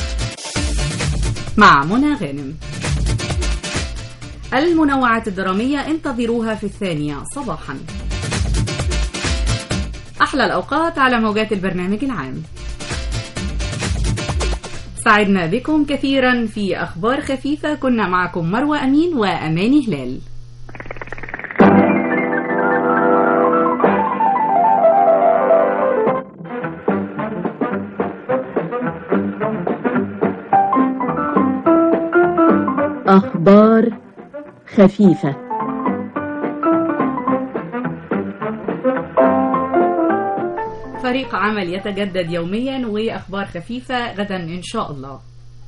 مع منى غانم المنوعات الدرامية انتظروها في الثانية صباحا أحلى الأوقات على موجات البرنامج العام سعدنا بكم كثيرا في أخبار خفيفة كنا معكم مروة أمين وأماني هلال أخبار خفيفة فريق عمل يتجدد يوميا وأخبار خفيفة غدا إن شاء الله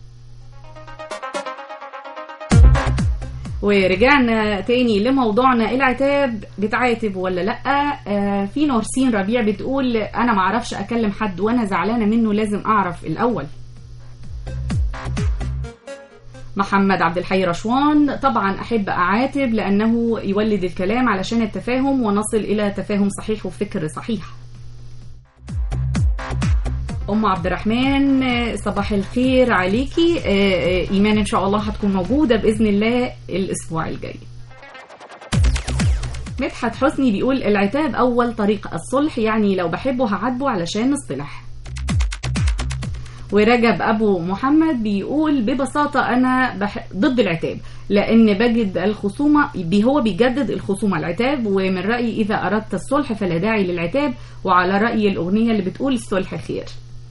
ورجعنا تاني لموضوعنا العتاب بتعاتب ولا لا آه في نورسين ربيع بتقول انا معرفش اكلم حد وانا زعلانه منه لازم اعرف الاول محمد عبد الحي رشوان طبعا احب اعاتب لانه يولد الكلام علشان التفاهم ونصل الى تفاهم صحيح وفكر صحيح ام عبد الرحمن آه، صباح الخير عليكي آه، آه، ايمان ان شاء الله هتكون موجوده باذن الله الاسبوع الجاي مدحت حسني بيقول العتاب اول طريق الصلح يعني لو بحبه هعاتبه علشان نصطلح ورجب ابو محمد بيقول ببساطه انا بح... ضد العتاب لان بجد الخصومه بي- هو بيجدد الخصومه العتاب ومن رايي اذا اردت الصلح فلا داعي للعتاب وعلى راي الاغنيه اللي بتقول الصلح خير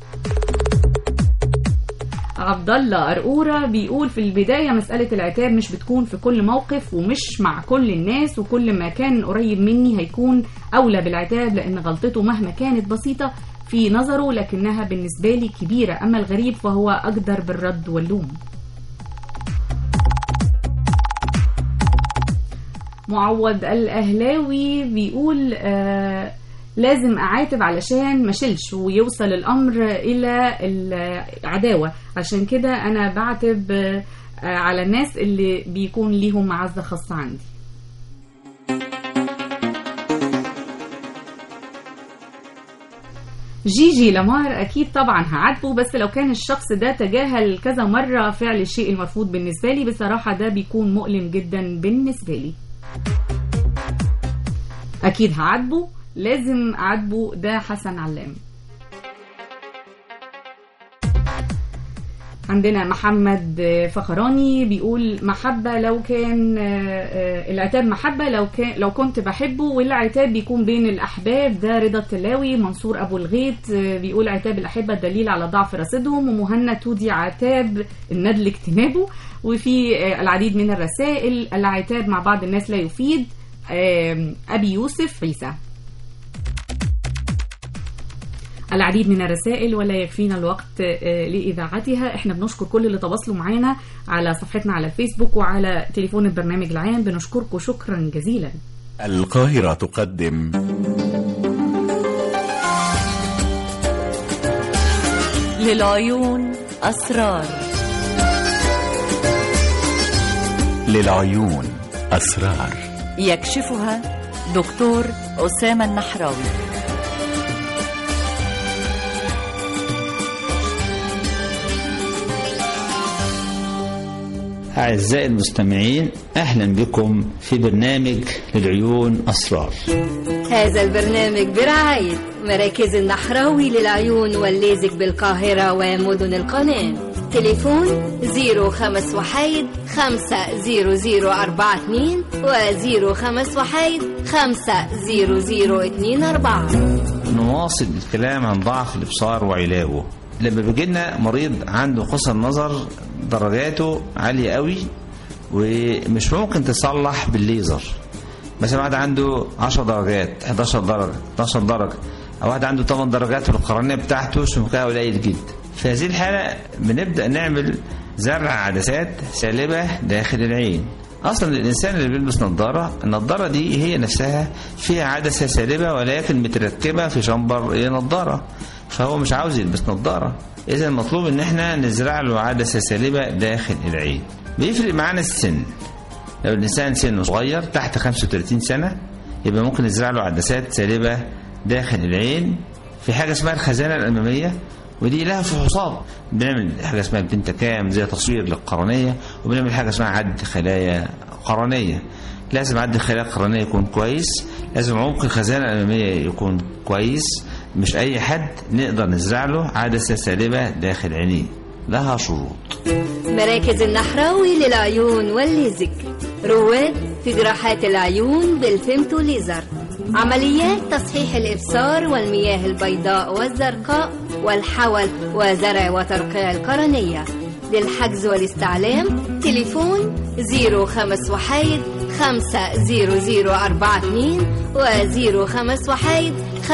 عبد الله قرقوره بيقول في البدايه مساله العتاب مش بتكون في كل موقف ومش مع كل الناس وكل ما كان قريب مني هيكون اولى بالعتاب لان غلطته مهما كانت بسيطه في نظره لكنها بالنسبه لي كبيره اما الغريب فهو اقدر بالرد واللوم معوض الاهلاوي بيقول آه لازم اعاتب علشان ما شلش ويوصل الامر الى العداوه عشان كده انا بعتب آه، آه، على الناس اللي بيكون ليهم معزة خاصة عندي جيجي لامار اكيد طبعا هعاتبه بس لو كان الشخص ده تجاهل كذا مره فعل الشيء المرفوض بالنسبه لي بصراحه ده بيكون مؤلم جدا بالنسبه لي اكيد هعاتبه لازم اعاتبه ده حسن علام عندنا محمد فخراني بيقول محبة لو كان آه، آه، العتاب محبة لو كان لو كنت بحبه والعتاب بيكون بين الأحباب ده رضا التلاوي منصور أبو الغيط آه، بيقول عتاب الأحبة دليل على ضعف رصيدهم ومهنا تودي عتاب الندل اجتنابه وفي آه، العديد من الرسائل العتاب مع بعض الناس لا يفيد آم، أبي يوسف عيسى العديد من الرسائل ولا يكفينا الوقت آه، لإذاعتها احنا بنشكر كل اللي تواصلوا معانا على صفحتنا على الفيسبوك وعلى تليفون البرنامج العام بنشكركم شكرا جزيلا القاهرة تقدم للعيون أسرار للعيون أسرار يكشفها دكتور أسامة النحراوي أعزائي المستمعين أهلا بكم في برنامج للعيون أسرار هذا البرنامج برعاية مراكز النحراوي للعيون والليزك بالقاهرة ومدن القناة تليفون 05 وحيد 50042 و 05 وحيد 50024 نواصل الكلام عن ضعف الإبصار وعلاجه لما بيجي لنا مريض عنده قصر نظر درجاته عالية قوي ومش ممكن تصلح بالليزر مثلا واحد عنده 10 درجات 11 درجة 12 درجة أو واحد عنده 8 درجات والقرنية بتاعته سمكها قليل جدا في هذه الحالة بنبدأ نعمل زرع عدسات سالبة داخل العين اصلا الانسان اللي بيلبس نظاره النظاره دي هي نفسها فيها عدسه سالبه ولكن متركبه في شمبر إيه نظاره فهو مش عاوز يلبس نظاره اذا المطلوب ان احنا نزرع له عدسه سالبه داخل العين بيفرق معانا السن لو الانسان سنه صغير تحت 35 سنه يبقى ممكن نزرع له عدسات سالبه داخل العين في حاجه اسمها الخزانه الاماميه ودي لها فحوصات بنعمل حاجه اسمها البنتكام زي تصوير للقرنيه وبنعمل حاجه اسمها عد خلايا قرنيه لازم عد الخلايا القرنيه يكون كويس لازم عمق الخزانه الاماميه يكون كويس مش اي حد نقدر نزرع له عدسه سالبه داخل عينيه لها شروط مراكز النحراوي للعيون والليزك رواد في جراحات العيون بالفيمتو ليزر عمليات تصحيح الإبصار والمياه البيضاء والزرقاء والحول وزرع وترقيع القرنية للحجز والاستعلام تليفون 05 وحيد 50042 و 05 وحيد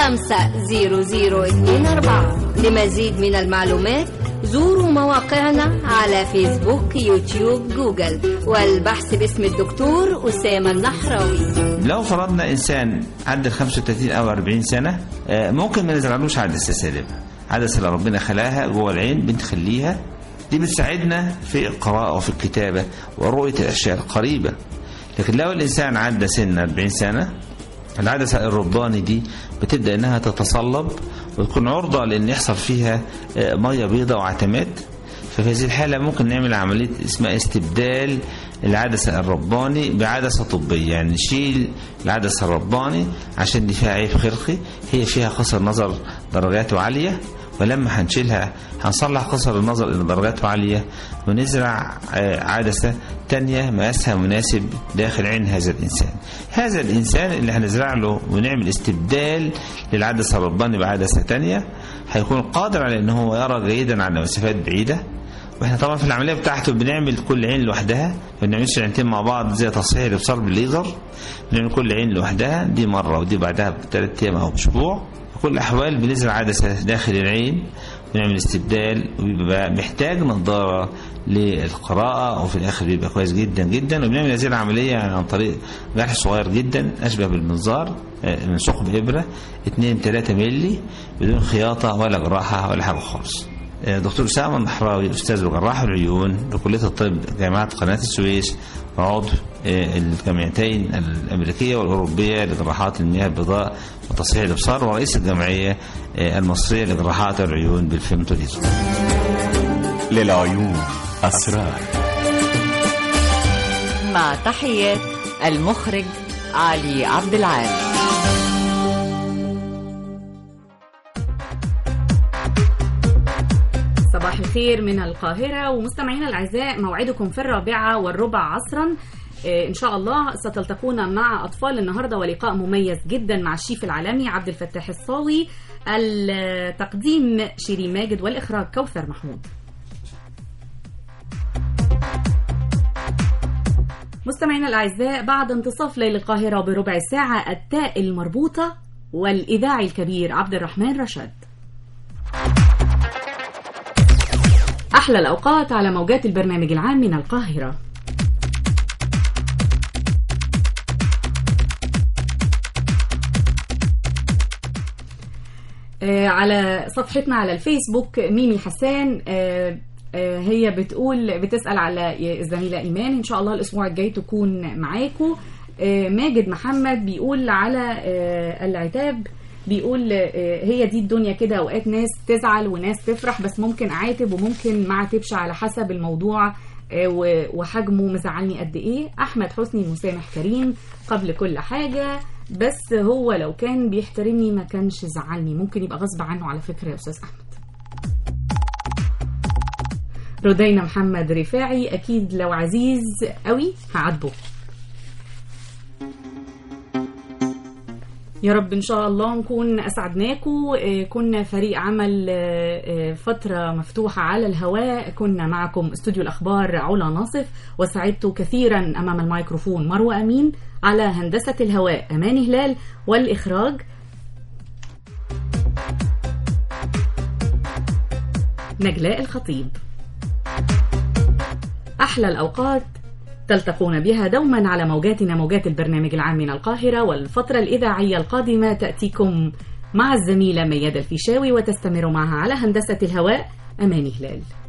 50024 لمزيد من المعلومات زوروا مواقعنا على فيسبوك يوتيوب جوجل والبحث باسم الدكتور أسامة النحراوي لو فرضنا انسان عدى ال 35 او 40 سنه آه، ممكن ما نزرعلوش عدسه سالبه عدسه اللي ربنا خلاها جوه العين بنخليها دي بتساعدنا في القراءه وفي الكتابه ورؤيه الاشياء القريبه لكن لو الانسان عدى سن 40 سنه العدسه الرباني دي بتبدا انها تتصلب وتكون عرضه لان يحصل فيها آه، ميه بيضاء وعتمات ففي هذه الحالة ممكن نعمل عملية اسمها استبدال العدسة الرباني بعدسة طبية يعني نشيل العدسة الرباني عشان دي فيها عيب خلقي هي فيها قصر نظر درجاته عالية ولما هنشيلها هنصلح قصر النظر إلى درجاته عالية ونزرع آه، عدسة تانية مقاسها مناسب داخل عين هذا الإنسان هذا الإنسان اللي هنزرع له ونعمل استبدال للعدسة الرباني بعدسة تانية هيكون قادر على ان هو يرى جيدا على مسافات بعيده واحنا طبعا في العمليه بتاعته بنعمل كل عين لوحدها ما بنعملش العينتين مع بعض زي تصحيح الابصار بالليزر بنعمل كل عين لوحدها دي مره ودي بعدها بثلاث ايام او اسبوع في كل الاحوال بنزرع عدسه داخل العين ونعمل استبدال وبيبقى محتاج نظاره للقراءة وفي الآخر بيبقى كويس جدا جدا وبنعمل هذه العملية عن طريق جرح صغير جدا أشبه بالمنظار آه، منسوق بإبرة 2 3 مللي بدون خياطة ولا جراحة ولا حاجة خالص آه، دكتور أسامة النحراوي أستاذ وجراح العيون بكلية الطب جامعة قناة السويس وعضو آه، الجامعتين الأمريكية والأوروبية لجراحات المياه البيضاء وتصحيح الإبصار ورئيس الجمعية آه، المصرية لجراحات العيون بالفيمتوليزم للعيون أسرار مع تحيات المخرج علي عبد العال صباح الخير من القاهرة ومستمعينا الأعزاء موعدكم في الرابعة والربع عصرا آه، إن شاء الله ستلتقون مع أطفال النهاردة ولقاء مميز جدا مع الشيف العالمي عبد الفتاح الصاوي التقديم شيرين ماجد والإخراج كوثر محمود مستمعينا الأعزاء بعد انتصاف ليل القاهرة بربع ساعة التاء المربوطة والإذاعي الكبير عبد الرحمن رشاد أحلى الأوقات على موجات البرنامج العام من القاهرة آه، على صفحتنا على الفيسبوك ميمي حسان آه، آه، هي بتقول بتسأل على الزميلة إيمان إن شاء الله الأسبوع الجاي تكون معاكم آه، ماجد محمد بيقول على آه، العتاب بيقول آه، هي دي الدنيا كده اوقات ناس تزعل وناس تفرح بس ممكن اعاتب وممكن ما اعاتبش على حسب الموضوع آه، و- وحجمه مزعلني قد ايه احمد حسني مسامح كريم قبل كل حاجه بس هو لو كان بيحترمني ما كانش زعلني ممكن يبقى غصب عنه على فكره يا استاذ احمد رودينا محمد رفاعي اكيد لو عزيز قوي هعاتبه يا رب ان شاء الله نكون اسعدناكم آه، كنا فريق عمل آه، آه، فتره مفتوحه على الهواء كنا معكم استوديو الاخبار علا ناصف وسعدت كثيرا امام الميكروفون مروه امين على هندسه الهواء امان هلال والاخراج نجلاء الخطيب احلى الاوقات تلتقون بها دوما على موجاتنا موجات البرنامج العام من القاهرة والفترة الإذاعية القادمة تأتيكم مع الزميلة ميادة الفيشاوي وتستمر معها على هندسة الهواء أماني هلال